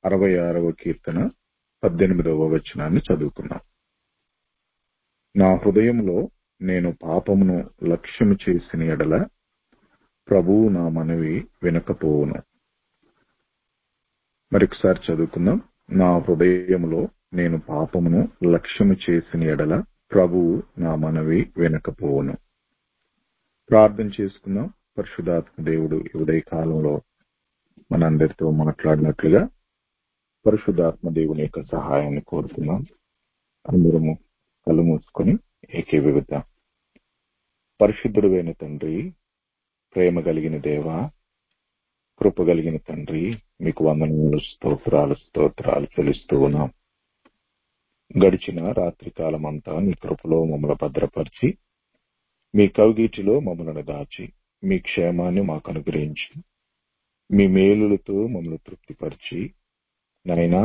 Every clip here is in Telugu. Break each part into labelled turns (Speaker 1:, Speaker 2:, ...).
Speaker 1: అరవై ఆరవ కీర్తన పద్దెనిమిదవ వచనాన్ని చదువుకున్నాం నా హృదయంలో నేను పాపమును లక్ష్యము చేసిన ఎడల ప్రభువు నా మనవి వినకపోవును మరొకసారి చదువుకుందాం నా హృదయములో నేను పాపమును లక్ష్యము చేసిన ఎడల ప్రభువు నా మనవి వినకపోవును ప్రార్థన చేసుకుందాం పరిశుధాత్మ దేవుడు ఈ ఉదయ కాలంలో మనందరితో మాట్లాడినట్లుగా పరిశుధాత్మ దేవుని యొక్క సహాయాన్ని కోరుతున్నాం అందరము కళ్ళు మూసుకొని ఏకీవిద్దాం పరిశుద్ధుడైన తండ్రి ప్రేమ కలిగిన దేవ కృప కలిగిన తండ్రి మీకు వందనములు స్తోత్రాలు స్తోత్రాలు చెల్లిస్తూ ఉన్నాం గడిచిన రాత్రి కాలం అంతా మీ కృపలో మమ్మల్ని భద్రపరిచి మీ కవిగీటిలో మమ్మల్ని దాచి మీ క్షేమాన్ని మాకు అనుగ్రహించి మీ మేలులతో మమ్మల్ని తృప్తిపరిచి నైనా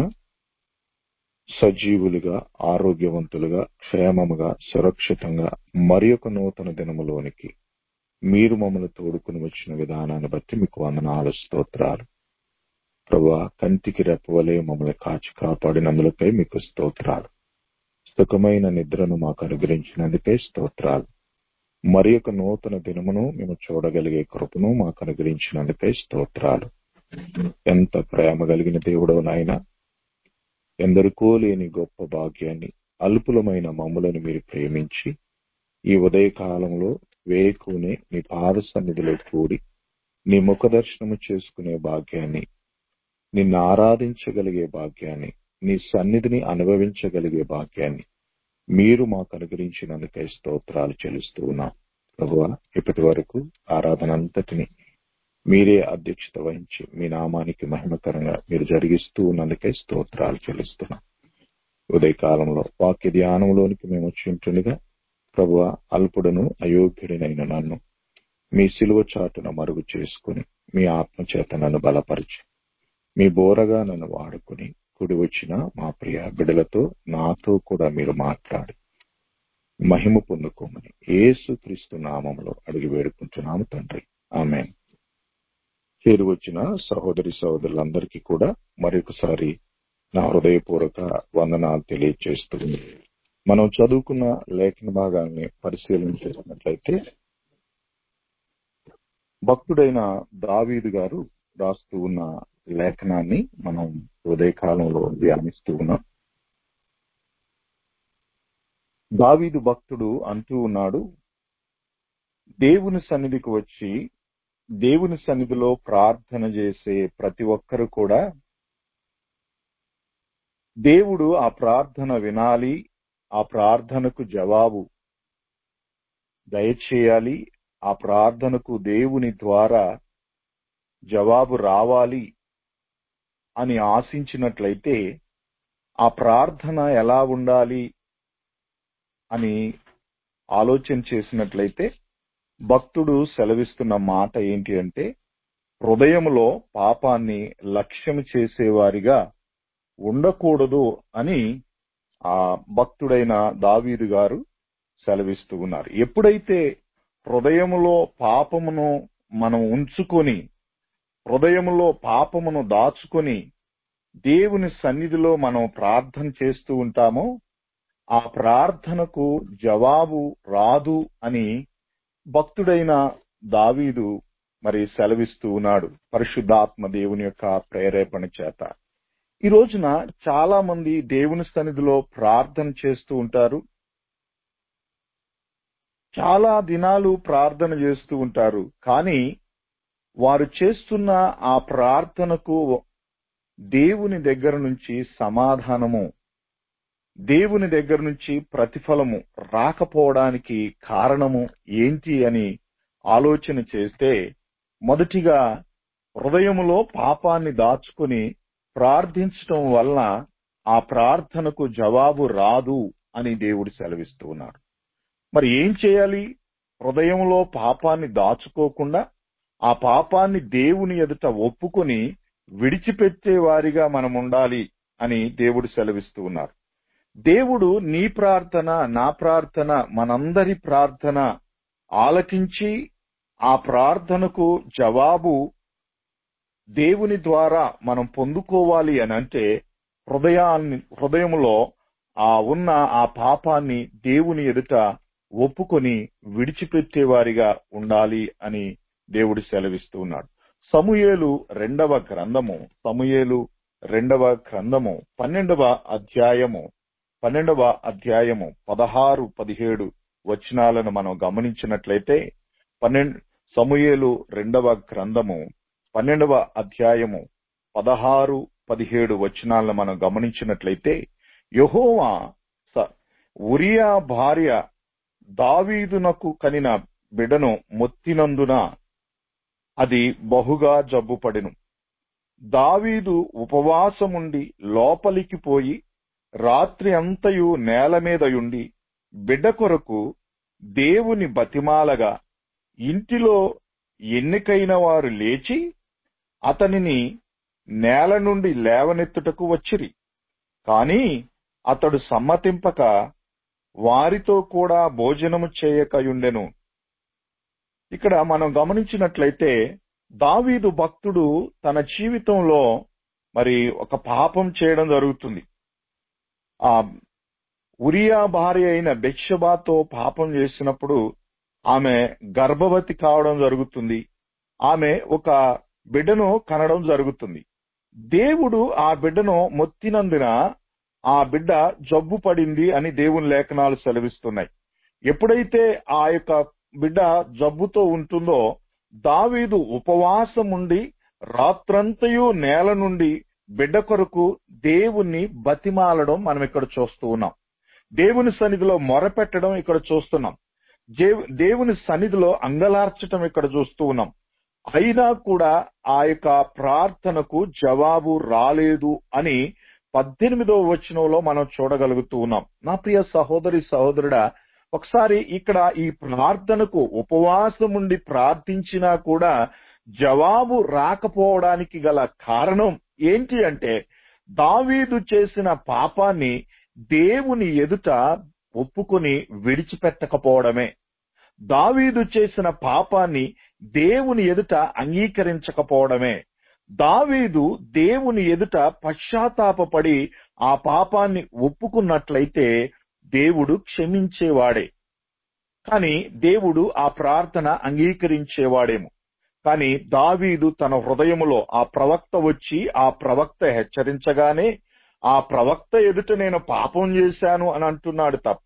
Speaker 1: సజీవులుగా ఆరోగ్యవంతులుగా క్షేమముగా సురక్షితంగా మరి ఒక నూతన దినములోనికి మీరు మమ్మల్ని తోడుకుని వచ్చిన విధానాన్ని బట్టి మీకు వందనాలు స్తోత్రాలు ప్రభా కంటికి రెప్పవలే మమ్మల్ని కాచి కాపాడినందులపై మీకు స్తోత్రాలు సుఖమైన నిద్రను మాకు అనుగ్రహించినందుకే స్తోత్రాలు మరి ఒక నూతన దినమును మేము చూడగలిగే కృపను మాకు అనుగ్రహించినందుకే స్తోత్రాలు ఎంత ప్రేమ కలిగిన దేవుడో నాయన ఎందరికో లేని గొప్ప భాగ్యాన్ని అల్పులమైన మమ్ములను మీరు ప్రేమించి ఈ ఉదయ కాలంలో వేకునే నీ పాద సన్నిధిలో కూడి నీ ముఖ దర్శనము చేసుకునే భాగ్యాన్ని నిన్ను ఆరాధించగలిగే భాగ్యాన్ని నీ సన్నిధిని అనుభవించగలిగే భాగ్యాన్ని మీరు మాకు అనుగ్రహించినందుకై స్తోత్రాలు చెల్లిస్తూ ఉన్నాం ప్రభువ ఇప్పటి వరకు ఆరాధన అంతటిని మీరే అధ్యక్షత వహించి మీ నామానికి మహిమకరంగా మీరు జరిగిస్తూ ఉన్నందుకే స్తోత్రాలు చెల్లిస్తున్నాం ఉదయకాలంలో వాక్య ధ్యానంలోనికి మేము వచ్చి ఉంటుండగా ప్రభువ అల్పుడను అయోగ్యుడినైన నన్ను మీ సిలువ చాటున మరుగు చేసుకుని మీ ఆత్మచేత నన్ను బలపరిచి మీ బోరగా నన్ను వాడుకుని కుడి వచ్చిన మా ప్రియ బిడలతో నాతో కూడా మీరు మాట్లాడి మహిమ పొందుకోమని ఏసు క్రీస్తు నామంలో అడిగి వేడుకుంటున్నాము తండ్రి ఆమె చేరు వచ్చిన సహోదరి సహోదరులందరికీ కూడా మరొకసారి నా హృదయపూర్వక వందనాలు తెలియజేస్తుంది మనం చదువుకున్న లేఖన భాగాన్ని పరిశీలన చేసినట్లయితే భక్తుడైన దావీదు గారు రాస్తూ ఉన్న లేఖనాన్ని మనం ఉదయకాలంలో ధ్యానిస్తూ ఉన్నాం దావీదు భక్తుడు అంటూ ఉన్నాడు దేవుని సన్నిధికి వచ్చి దేవుని సన్నిధిలో ప్రార్థన చేసే ప్రతి ఒక్కరు కూడా దేవుడు ఆ ప్రార్థన వినాలి ఆ ప్రార్థనకు జవాబు దయచేయాలి ఆ ప్రార్థనకు దేవుని ద్వారా జవాబు రావాలి అని ఆశించినట్లయితే ఆ ప్రార్థన ఎలా ఉండాలి అని ఆలోచన చేసినట్లయితే భక్తుడు సెలవిస్తున్న మాట ఏంటి అంటే హృదయంలో పాపాన్ని లక్ష్యం చేసేవారిగా ఉండకూడదు అని ఆ భక్తుడైన దావీదు గారు సెలవిస్తూ ఉన్నారు ఎప్పుడైతే హృదయములో పాపమును మనం ఉంచుకొని హృదయములో పాపమును దాచుకొని దేవుని సన్నిధిలో మనం ప్రార్థన చేస్తూ ఉంటామో ఆ ప్రార్థనకు జవాబు రాదు అని భక్తుడైన దావీదు మరి సెలవిస్తూ ఉన్నాడు పరిశుద్ధాత్మ దేవుని యొక్క ప్రేరేపణ చేత ఈ రోజున చాలా మంది దేవుని సన్నిధిలో ప్రార్థన చేస్తూ ఉంటారు చాలా దినాలు ప్రార్థన చేస్తూ ఉంటారు కానీ వారు చేస్తున్న ఆ ప్రార్థనకు దేవుని దగ్గర నుంచి సమాధానము దేవుని దగ్గర నుంచి ప్రతిఫలము రాకపోవడానికి కారణము ఏంటి అని ఆలోచన చేస్తే మొదటిగా హృదయములో పాపాన్ని దాచుకుని ప్రార్థించటం వలన ఆ ప్రార్థనకు జవాబు రాదు అని దేవుడు సెలవిస్తూ ఉన్నాడు మరి ఏం చేయాలి హృదయంలో పాపాన్ని దాచుకోకుండా ఆ పాపాన్ని దేవుని ఎదుట ఒప్పుకొని విడిచిపెట్టే వారిగా మనం ఉండాలి అని దేవుడు సెలవిస్తూ ఉన్నారు దేవుడు నీ ప్రార్థన నా ప్రార్థన మనందరి ప్రార్థన ఆలకించి ఆ ప్రార్థనకు జవాబు దేవుని ద్వారా మనం పొందుకోవాలి అని అంటే హృదయాన్ని హృదయములో ఆ ఉన్న ఆ పాపాన్ని దేవుని ఎదుట ఒప్పుకొని విడిచిపెట్టేవారిగా ఉండాలి అని దేవుడు సెలవిస్తూ ఉన్నాడు సమూయేలు రెండవ గ్రంథము సమూయేలు రెండవ గ్రంథము పన్నెండవ అధ్యాయము పన్నెండవ అధ్యాయము పదహారు పదిహేడు వచనాలను మనం గమనించినట్లయితే పన్నెండు సమూయేలు రెండవ గ్రంథము పన్నెండవ అధ్యాయము పదహారు పదిహేడు వచనాలను మనం గమనించినట్లయితే యహోవా ఉరియా భార్య దావీదునకు కనిన బిడను మొత్తినందున అది బహుగా జబ్బుపడెను దావీదు ఉపవాసముండి లోపలికి పోయి రాత్రి అంతయు నేల మీదయుండి బిడ్డ కొరకు దేవుని బతిమాలగా ఇంటిలో ఎన్నికైన వారు లేచి అతనిని నేల నుండి లేవనెత్తుటకు వచ్చిరి కాని అతడు సమ్మతింపక వారితో కూడా భోజనము చేయకయుండెను ఇక్కడ మనం గమనించినట్లయితే దావీదు భక్తుడు తన జీవితంలో మరి ఒక పాపం చేయడం జరుగుతుంది ఆ ఉరియా భార్య అయిన బెక్షబాతో పాపం చేసినప్పుడు ఆమె గర్భవతి కావడం జరుగుతుంది ఆమె ఒక బిడ్డను కనడం జరుగుతుంది దేవుడు ఆ బిడ్డను మొత్తినందున ఆ బిడ్డ జబ్బు పడింది అని దేవుని లేఖనాలు సెలవిస్తున్నాయి ఎప్పుడైతే ఆ యొక్క బిడ్డ జబ్బుతో ఉంటుందో దావీదు ఉపవాసం ఉండి రాత్రంతయు నేల నుండి బిడ్డ కొరకు దేవుణ్ణి బతిమాలడం మనం ఇక్కడ చూస్తూ ఉన్నాం దేవుని సన్నిధిలో మొరపెట్టడం ఇక్కడ చూస్తున్నాం దేవుని సన్నిధిలో అంగలార్చటం ఇక్కడ చూస్తూ ఉన్నాం అయినా కూడా ఆ యొక్క ప్రార్థనకు జవాబు రాలేదు అని పద్దెనిమిదో వచనంలో మనం చూడగలుగుతూ ఉన్నాం నా ప్రియ సహోదరి సహోదరుడా ఒకసారి ఇక్కడ ఈ ప్రార్థనకు ఉపవాసం ఉండి ప్రార్థించినా కూడా జవాబు రాకపోవడానికి గల కారణం ఏంటి అంటే దావీదు చేసిన పాపాన్ని దేవుని ఎదుట ఒప్పుకొని విడిచిపెట్టకపోవడమే దావీదు చేసిన పాపాన్ని దేవుని ఎదుట అంగీకరించకపోవడమే దావీదు దేవుని ఎదుట పశ్చాత్తాపడి ఆ పాపాన్ని ఒప్పుకున్నట్లయితే దేవుడు క్షమించేవాడే కానీ దేవుడు ఆ ప్రార్థన అంగీకరించేవాడేమో కానీ దావీదు తన హృదయములో ఆ ప్రవక్త వచ్చి ఆ ప్రవక్త హెచ్చరించగానే ఆ ప్రవక్త ఎదుట నేను పాపం చేశాను అని అంటున్నాడు తప్ప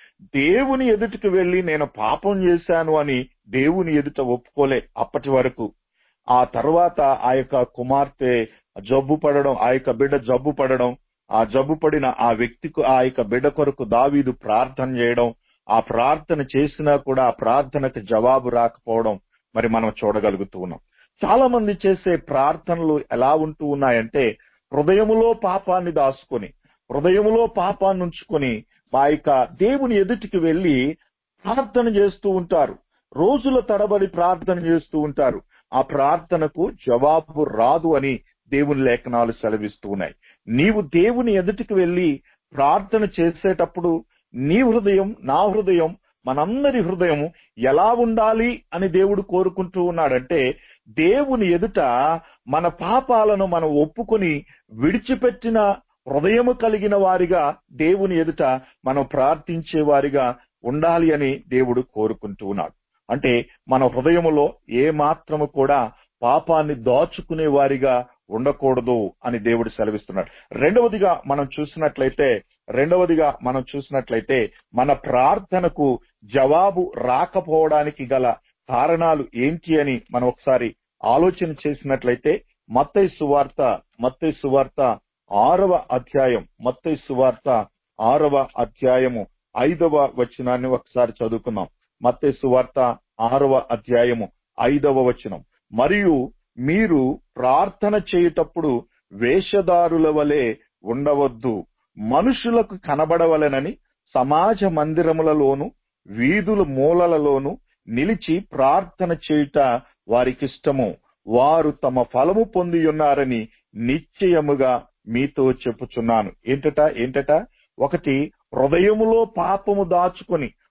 Speaker 1: దేవుని ఎదుటికి వెళ్లి నేను పాపం చేశాను అని దేవుని ఎదుట ఒప్పుకోలే అప్పటి వరకు ఆ తర్వాత ఆ యొక్క కుమార్తె జబ్బు పడడం ఆ యొక్క బిడ్డ జబ్బు పడడం ఆ జబ్బు పడిన ఆ వ్యక్తికి ఆ యొక్క బిడ్డ కొరకు దావీదు ప్రార్థన చేయడం ఆ ప్రార్థన చేసినా కూడా ఆ ప్రార్థనకు జవాబు రాకపోవడం మరి మనం చూడగలుగుతూ ఉన్నాం చాలా మంది చేసే ప్రార్థనలు ఎలా ఉంటూ ఉన్నాయంటే హృదయములో పాపాన్ని దాచుకొని హృదయములో పాపాన్ని ఉంచుకొని మా యొక్క దేవుని ఎదుటికి వెళ్లి ప్రార్థన చేస్తూ ఉంటారు రోజుల తరబడి ప్రార్థన చేస్తూ ఉంటారు ఆ ప్రార్థనకు జవాబు రాదు అని దేవుని లేఖనాలు సెలవిస్తూ ఉన్నాయి నీవు దేవుని ఎదుటికి వెళ్లి ప్రార్థన చేసేటప్పుడు నీ హృదయం నా హృదయం మనందరి హృదయం ఎలా ఉండాలి అని దేవుడు కోరుకుంటూ ఉన్నాడంటే దేవుని ఎదుట మన పాపాలను మనం ఒప్పుకొని విడిచిపెట్టిన హృదయము కలిగిన వారిగా దేవుని ఎదుట మనం ప్రార్థించే వారిగా ఉండాలి అని దేవుడు కోరుకుంటూ ఉన్నాడు అంటే మన హృదయములో ఏ మాత్రము కూడా పాపాన్ని దాచుకునే వారిగా ఉండకూడదు అని దేవుడు సెలవిస్తున్నాడు రెండవదిగా మనం చూసినట్లయితే రెండవదిగా మనం చూసినట్లయితే మన ప్రార్థనకు జవాబు రాకపోవడానికి గల కారణాలు ఏంటి అని మనం ఒకసారి ఆలోచన చేసినట్లయితే మత్తై సువార్త మత్తై సువార్త ఆరవ అధ్యాయం మత్తై సువార్త ఆరవ అధ్యాయము ఐదవ వచనాన్ని ఒకసారి చదువుకుందాం మత్తై సువార్త ఆరవ అధ్యాయము ఐదవ వచనం మరియు మీరు ప్రార్థన చేయుటప్పుడు వేషధారుల వలె ఉండవద్దు మనుషులకు కనబడవలెనని సమాజ మందిరములలోను వీధుల మూలలలోను నిలిచి ప్రార్థన చేయుట వారికిష్టము వారు తమ ఫలము పొంది ఉన్నారని నిశ్చయముగా మీతో చెప్పుచున్నాను ఏంటట ఏంటట ఒకటి హృదయములో పాపము దాచుకొని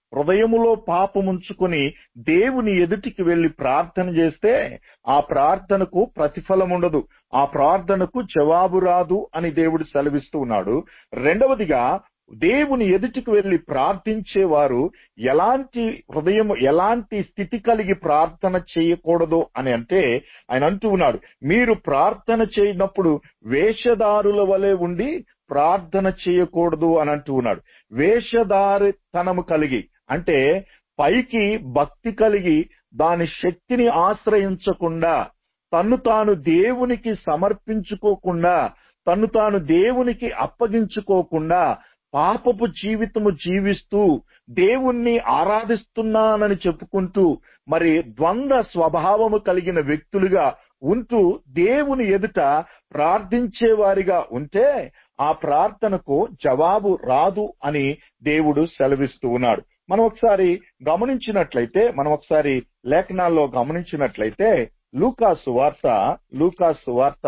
Speaker 1: హృదయములో పాపముంచుకొని దేవుని ఎదుటికి వెళ్లి ప్రార్థన చేస్తే ఆ ప్రార్థనకు ప్రతిఫలం ఉండదు ఆ ప్రార్థనకు జవాబు రాదు అని దేవుడు సెలవిస్తూ ఉన్నాడు రెండవదిగా దేవుని ఎదుటికి వెళ్లి ప్రార్థించేవారు ఎలాంటి హృదయం ఎలాంటి స్థితి కలిగి ప్రార్థన చేయకూడదు అని అంటే ఆయన అంటూ ఉన్నాడు మీరు ప్రార్థన చేయనప్పుడు వేషధారుల వలె ఉండి ప్రార్థన చేయకూడదు అని అంటూ ఉన్నాడు వేషధారితనము కలిగి అంటే పైకి భక్తి కలిగి దాని శక్తిని ఆశ్రయించకుండా తన్ను తాను దేవునికి సమర్పించుకోకుండా తన్ను తాను దేవునికి అప్పగించుకోకుండా పాపపు జీవితము జీవిస్తూ దేవుణ్ణి ఆరాధిస్తున్నానని చెప్పుకుంటూ మరి ద్వంద్వ స్వభావము కలిగిన వ్యక్తులుగా ఉంటూ దేవుని ఎదుట ప్రార్థించేవారిగా ఉంటే ఆ ప్రార్థనకు జవాబు రాదు అని దేవుడు సెలవిస్తూ ఉన్నాడు మనం ఒకసారి గమనించినట్లయితే మనం ఒకసారి లేఖనాల్లో గమనించినట్లయితే లూకాసు వార్త లూకాసు వార్త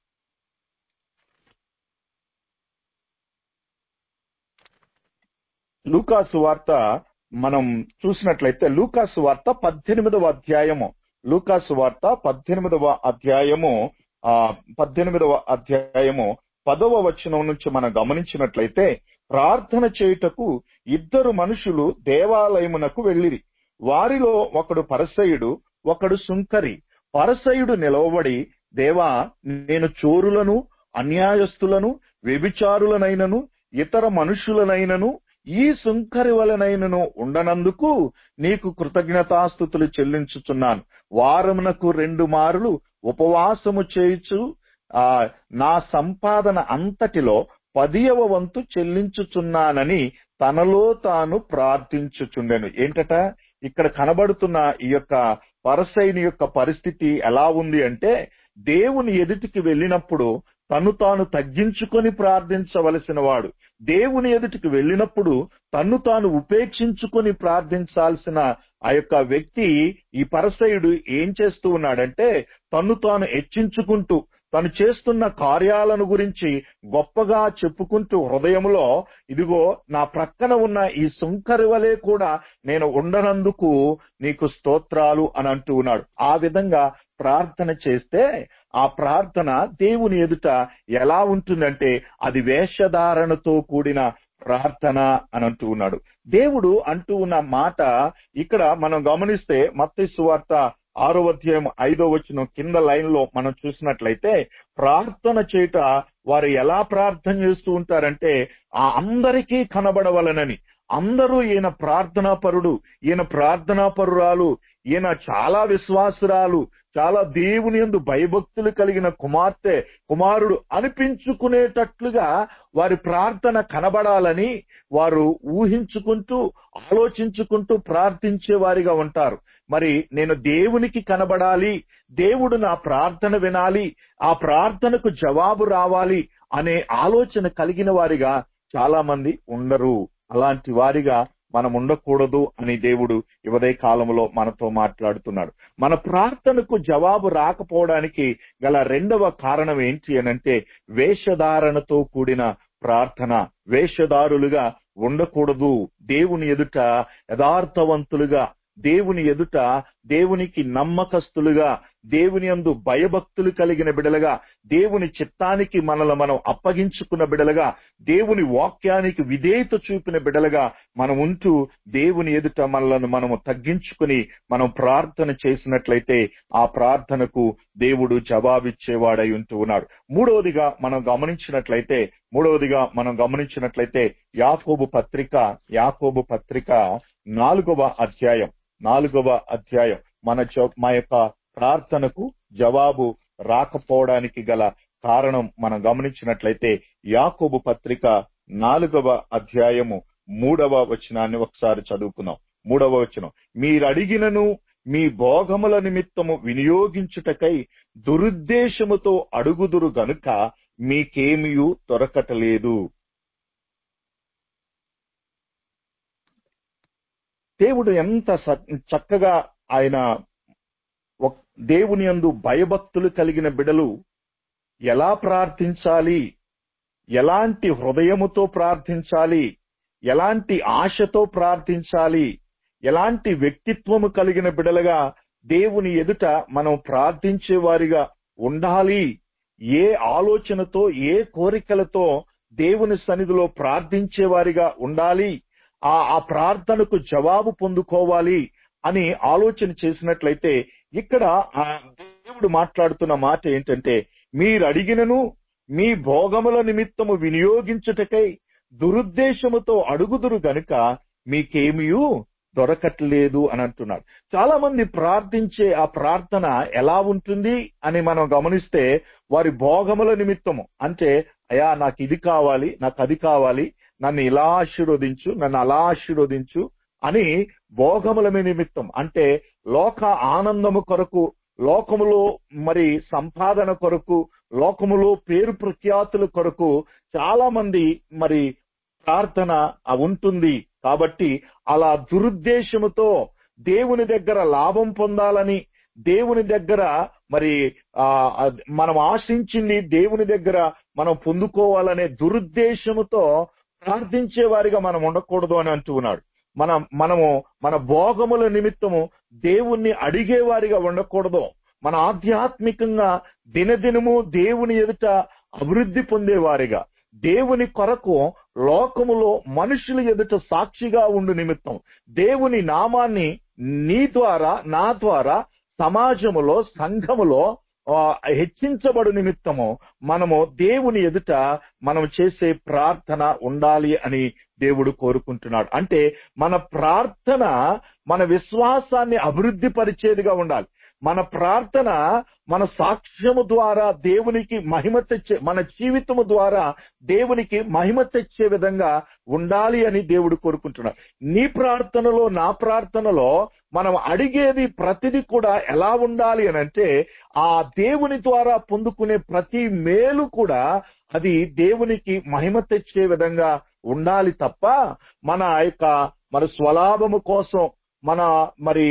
Speaker 1: లూకాసు వార్త మనం చూసినట్లయితే లూకాసు వార్త పద్దెనిమిదవ అధ్యాయము లూకాసు వార్త పద్దెనిమిదవ అధ్యాయము ఆ పద్దెనిమిదవ అధ్యాయము పదవ వచనం నుంచి మనం గమనించినట్లయితే ప్రార్థన చేయుటకు ఇద్దరు మనుషులు దేవాలయమునకు వెళ్ళిరి వారిలో ఒకడు పరసయుడు ఒకడు సుంకరి పరసయుడు నిలవబడి దేవా నేను చోరులను అన్యాయస్తులను వ్యభిచారులనైనను ఇతర మనుషులనైనను ఈ సుంకరి వలనైనను ఉండనందుకు నీకు కృతజ్ఞతాస్థుతులు చెల్లించుచున్నాను వారమునకు రెండు మారులు ఉపవాసము చేయుచు ఆ నా సంపాదన అంతటిలో పదియవ వంతు చెల్లించుచున్నానని తనలో తాను ప్రార్థించుచుండెను ఏంటట ఇక్కడ కనబడుతున్న ఈ యొక్క పరసైని యొక్క పరిస్థితి ఎలా ఉంది అంటే దేవుని ఎదుటికి వెళ్ళినప్పుడు తను తాను తగ్గించుకొని ప్రార్థించవలసిన వాడు దేవుని ఎదుటికి వెళ్ళినప్పుడు తన్ను తాను ఉపేక్షించుకొని ప్రార్థించాల్సిన ఆ యొక్క వ్యక్తి ఈ పరసయుడు ఏం చేస్తూ ఉన్నాడంటే తన్ను తాను హెచ్చించుకుంటూ తను చేస్తున్న కార్యాలను గురించి గొప్పగా చెప్పుకుంటూ హృదయంలో ఇదిగో నా ప్రక్కన ఉన్న ఈ సుంకరి వలె కూడా నేను ఉండనందుకు నీకు స్తోత్రాలు అని అంటూ ఉన్నాడు ఆ విధంగా ప్రార్థన చేస్తే ఆ ప్రార్థన దేవుని ఎదుట ఎలా ఉంటుందంటే అది వేషధారణతో కూడిన ప్రార్థన అని అంటూ ఉన్నాడు దేవుడు అంటూ ఉన్న మాట ఇక్కడ మనం గమనిస్తే మత్తయి సువార్త ఆరో అధ్యాయం ఐదో వచ్చిన కింద లైన్ లో మనం చూసినట్లయితే ప్రార్థన చేయుట వారు ఎలా ప్రార్థన చేస్తూ ఉంటారంటే ఆ అందరికీ కనబడవలనని అందరూ ఈయన ప్రార్థనా పరుడు ఈయన ప్రార్థనా పరురాలు ఈయన చాలా విశ్వాసురాలు చాలా దేవుని యందు భయభక్తులు కలిగిన కుమార్తె కుమారుడు అనిపించుకునేటట్లుగా వారి ప్రార్థన కనబడాలని వారు ఊహించుకుంటూ ఆలోచించుకుంటూ ప్రార్థించే వారిగా ఉంటారు మరి నేను దేవునికి కనబడాలి దేవుడు నా ప్రార్థన వినాలి ఆ ప్రార్థనకు జవాబు రావాలి అనే ఆలోచన కలిగిన వారిగా చాలా మంది ఉండరు అలాంటి వారిగా మనం ఉండకూడదు అని దేవుడు ఇవదే కాలంలో మనతో మాట్లాడుతున్నాడు మన ప్రార్థనకు జవాబు రాకపోవడానికి గల రెండవ కారణం ఏంటి అనంటే వేషధారణతో కూడిన ప్రార్థన వేషధారులుగా ఉండకూడదు దేవుని ఎదుట యథార్థవంతులుగా దేవుని ఎదుట దేవునికి నమ్మకస్తులుగా దేవుని యందు భయభక్తులు కలిగిన బిడలుగా దేవుని చిత్తానికి మనల్ని మనం అప్పగించుకున్న బిడలుగా దేవుని వాక్యానికి విధేయత చూపిన బిడలుగా మనం ఉంటూ దేవుని ఎదుట మనలను మనము తగ్గించుకుని మనం ప్రార్థన చేసినట్లయితే ఆ ప్రార్థనకు దేవుడు జవాబిచ్చేవాడై ఉంటూ ఉన్నాడు మూడవదిగా మనం గమనించినట్లయితే మూడవదిగా మనం గమనించినట్లయితే యాకోబు పత్రిక యాకోబు పత్రిక నాలుగవ అధ్యాయం నాలుగవ అధ్యాయం మన జ- మా యొక్క ప్రార్థనకు జవాబు రాకపోవడానికి గల కారణం మనం గమనించినట్లయితే యాకోబు పత్రిక నాలుగవ అధ్యాయము మూడవ వచనాన్ని ఒకసారి చదువుకుందాం మూడవ వచనం మీరడిగినను మీ భోగముల నిమిత్తము వినియోగించుటకై దురుద్దేశముతో అడుగుదురు గనుక మీకేమియూ దొరకటలేదు దేవుడు ఎంత స- చక్కగా ఆయన ఒక్- దేవుని యందు భయభక్తులు కలిగిన బిడలు ఎలా ప్రార్థించాలి ఎలాంటి హృదయముతో ప్రార్థించాలి ఎలాంటి ఆశతో ప్రార్థించాలి ఎలాంటి వ్యక్తిత్వము కలిగిన బిడలుగా దేవుని ఎదుట మనం ప్రార్థించే వారిగా ఉండాలి ఏ ఆలోచనతో ఏ కోరికలతో దేవుని సన్నిధిలో ప్రార్థించే వారిగా ఉండాలి ఆ ఆ ప్రార్థనకు జవాబు పొందుకోవాలి అని ఆలోచన చేసినట్లయితే ఇక్కడ ఆ దేవుడు మాట్లాడుతున్న మాట ఏంటంటే మీరు అడిగినను మీ భోగముల నిమిత్తము వినియోగించుటకై దురుద్దేశముతో అడుగుదురు గనుక మీకేమియూ దొరకట్లేదు అని అంటున్నాడు చాలా మంది ప్రార్థించే ఆ ప్రార్థన ఎలా ఉంటుంది అని మనం గమనిస్తే వారి భోగముల నిమిత్తము అంటే అయా నాకు ఇది కావాలి నాకు అది కావాలి నన్ను ఇలా ఆశీర్వదించు నన్ను అలా ఆశీర్వదించు అని భోగముల నిమిత్తం అంటే లోక ఆనందము కొరకు లోకములో మరి సంపాదన కొరకు లోకములో పేరు ప్రఖ్యాతుల కొరకు చాలా మంది మరి ప్రార్థన ఉంటుంది కాబట్టి అలా దురుద్దేశముతో దేవుని దగ్గర లాభం పొందాలని దేవుని దగ్గర మరి ఆ మనం ఆశించింది దేవుని దగ్గర మనం పొందుకోవాలనే దురుద్దేశముతో ప్రార్థించే వారిగా మనం ఉండకూడదు అని అంటూ ఉన్నాడు మన మనము మన భోగముల నిమిత్తము దేవుణ్ణి అడిగే వారిగా ఉండకూడదు మన ఆధ్యాత్మికంగా దినదినము దేవుని ఎదుట అభివృద్ధి పొందేవారిగా దేవుని కొరకు లోకములో మనుషుల ఎదుట సాక్షిగా ఉండు నిమిత్తం దేవుని నామాన్ని నీ ద్వారా నా ద్వారా సమాజములో సంఘములో హెచ్చించబడు నిమిత్తము మనము దేవుని ఎదుట మనం చేసే ప్రార్థన ఉండాలి అని దేవుడు కోరుకుంటున్నాడు అంటే మన ప్రార్థన మన విశ్వాసాన్ని అభివృద్ధి పరిచేదిగా ఉండాలి మన ప్రార్థన మన సాక్ష్యము ద్వారా దేవునికి మహిమ తెచ్చే మన జీవితము ద్వారా దేవునికి మహిమ తెచ్చే విధంగా ఉండాలి అని దేవుడు కోరుకుంటున్నాడు నీ ప్రార్థనలో నా ప్రార్థనలో మనం అడిగేది ప్రతిది కూడా ఎలా ఉండాలి అని అంటే ఆ దేవుని ద్వారా పొందుకునే ప్రతి మేలు కూడా అది దేవునికి మహిమ తెచ్చే విధంగా ఉండాలి తప్ప మన యొక్క మన స్వలాభము కోసం మన మరి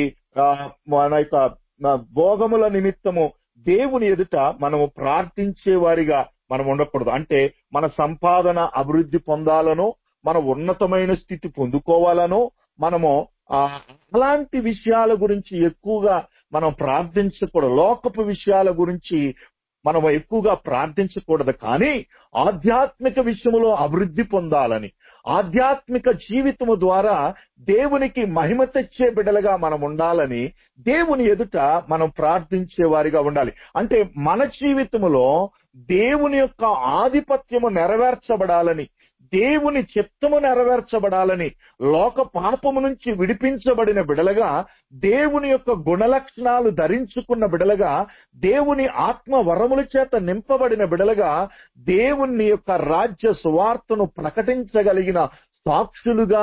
Speaker 1: మన యొక్క భోగముల నిమిత్తము దేవుని ఎదుట మనము ప్రార్థించే వారిగా మనం ఉండకూడదు అంటే మన సంపాదన అభివృద్ధి పొందాలనో మన ఉన్నతమైన స్థితి పొందుకోవాలనో మనము అలాంటి విషయాల గురించి ఎక్కువగా మనం ప్రార్థించకూడదు లోకపు విషయాల గురించి మనం ఎక్కువగా ప్రార్థించకూడదు కానీ ఆధ్యాత్మిక విషయంలో అభివృద్ధి పొందాలని ఆధ్యాత్మిక జీవితము ద్వారా దేవునికి మహిమ తెచ్చే బిడ్డలుగా మనం ఉండాలని దేవుని ఎదుట మనం ప్రార్థించే వారిగా ఉండాలి అంటే మన జీవితములో దేవుని యొక్క ఆధిపత్యము నెరవేర్చబడాలని దేవుని చిత్తము నెరవేర్చబడాలని లోక పాపము నుంచి విడిపించబడిన బిడలగా దేవుని యొక్క గుణలక్షణాలు ధరించుకున్న బిడలగా దేవుని ఆత్మ వరముల చేత నింపబడిన బిడలగా దేవుని యొక్క రాజ్య సువార్తను ప్రకటించగలిగిన సాక్షులుగా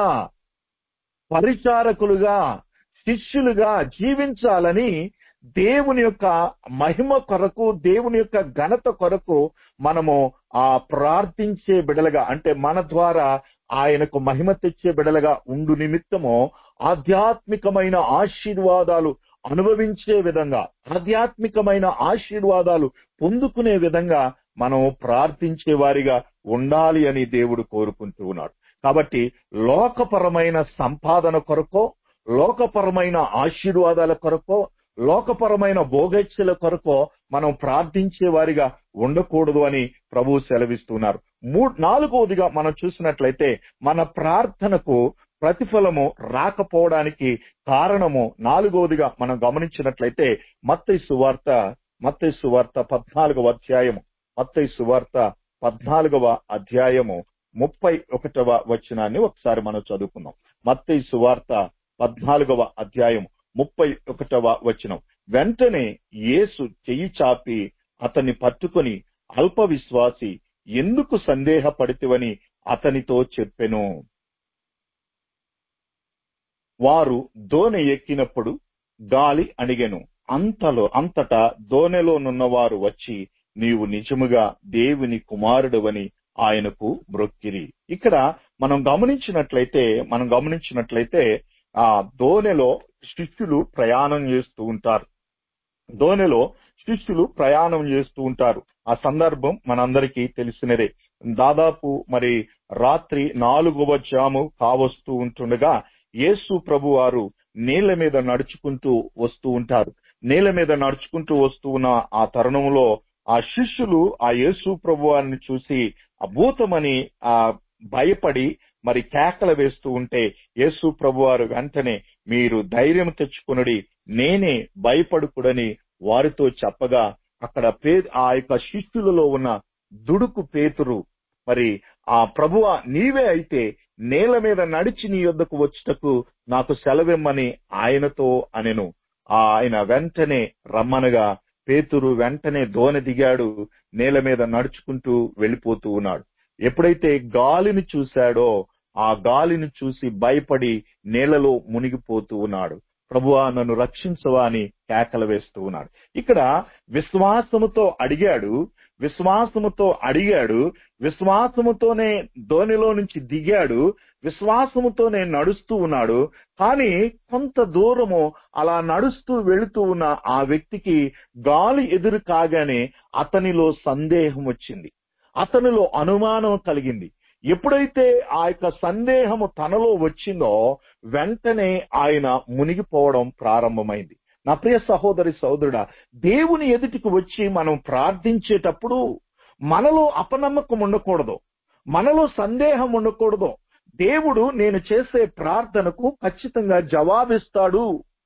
Speaker 1: పరిచారకులుగా శిష్యులుగా జీవించాలని దేవుని యొక్క మహిమ కొరకు దేవుని యొక్క ఘనత కొరకు మనము ఆ ప్రార్థించే బిడలుగా అంటే మన ద్వారా ఆయనకు మహిమ తెచ్చే బిడలుగా ఉండు నిమిత్తము ఆధ్యాత్మికమైన ఆశీర్వాదాలు అనుభవించే విధంగా ఆధ్యాత్మికమైన ఆశీర్వాదాలు పొందుకునే విధంగా మనం ప్రార్థించే వారిగా ఉండాలి అని దేవుడు కోరుకుంటూ ఉన్నాడు కాబట్టి లోకపరమైన సంపాదన కొరకో లోకపరమైన ఆశీర్వాదాల కొరకో లోకపరమైన భోగేచ్ఛల కొరకో మనం ప్రార్థించే వారిగా ఉండకూడదు అని ప్రభు సెలవిస్తున్నారు మూడు నాలుగవదిగా మనం చూసినట్లయితే మన ప్రార్థనకు ప్రతిఫలము రాకపోవడానికి కారణము నాలుగవదిగా మనం గమనించినట్లయితే మత్తయి సువార్త మత్తయి సువార్త పద్నాలుగవ అధ్యాయము మత్తయి సువార్త పద్నాలుగవ అధ్యాయము ముప్పై ఒకటవ వచనాన్ని ఒకసారి మనం చదువుకుందాం మత్తయి సువార్త పద్నాలుగవ అధ్యాయం ముప్పై ఒకటవ వచనం వెంటనే యేసు చెయ్యి చాపి అతన్ని పట్టుకొని అల్ప విశ్వాసి ఎందుకు సందేహపడితివని అతనితో చెప్పెను వారు దోనె ఎక్కినప్పుడు గాలి అణిగెను అంతలో అంతటా దోనెలోనున్నవారు వచ్చి నీవు నిజముగా దేవుని కుమారుడవని ఆయనకు మ్రొక్కిరి ఇక్కడ మనం గమనించినట్లయితే మనం గమనించినట్లయితే ఆ దోనెలో శిష్యులు ప్రయాణం చేస్తూ ఉంటారు దోనెలో శిష్యులు ప్రయాణం చేస్తూ ఉంటారు ఆ సందర్భం మనందరికీ తెలిసినదే దాదాపు మరి రాత్రి నాలుగవ జాము కావస్తూ ఉంటుండగా యేసు ప్రభు వారు నీళ్ల మీద నడుచుకుంటూ వస్తూ ఉంటారు నీళ్ల మీద నడుచుకుంటూ వస్తూ ఉన్న ఆ తరుణంలో ఆ శిష్యులు ఆ యేసు ప్రభు వారిని చూసి అభూతమని ఆ భయపడి మరి కేకలు వేస్తూ ఉంటే యేసు ప్రభు వారు వెంటనే మీరు ధైర్యం తెచ్చుకునడి నేనే భయపడుకుడని వారితో చెప్పగా అక్కడ పే ఆ యొక్క శిష్యులలో ఉన్న దుడుకు పేతురు మరి ఆ ప్రభువ నీవే అయితే నేల మీద నడిచి నీ యొద్దకు వచ్చుటకు నాకు సెలవిమ్మని ఆయనతో అనెను ఆయన వెంటనే రమ్మనగా పేతురు వెంటనే దోన దిగాడు నేల మీద నడుచుకుంటూ వెళ్ళిపోతూ ఉన్నాడు ఎప్పుడైతే గాలిని చూశాడో ఆ గాలిని చూసి భయపడి నేలలో మునిగిపోతూ ఉన్నాడు ప్రభువా నన్ను రక్షించవా అని కేకలు వేస్తూ ఉన్నాడు ఇక్కడ విశ్వాసముతో అడిగాడు విశ్వాసముతో అడిగాడు విశ్వాసముతోనే ధోనిలో నుంచి దిగాడు విశ్వాసముతోనే నడుస్తూ ఉన్నాడు కానీ కొంత దూరము అలా నడుస్తూ వెళుతూ ఉన్న ఆ వ్యక్తికి గాలి ఎదురు కాగానే అతనిలో సందేహం వచ్చింది అతనిలో అనుమానం కలిగింది ఎప్పుడైతే ఆ యొక్క సందేహము తనలో వచ్చిందో వెంటనే ఆయన మునిగిపోవడం ప్రారంభమైంది నా ప్రియ సహోదరి సహోదరుడా దేవుని ఎదుటికి వచ్చి మనం ప్రార్థించేటప్పుడు మనలో అపనమ్మకం ఉండకూడదు మనలో సందేహం ఉండకూడదు దేవుడు నేను చేసే ప్రార్థనకు ఖచ్చితంగా జవాబిస్తాడు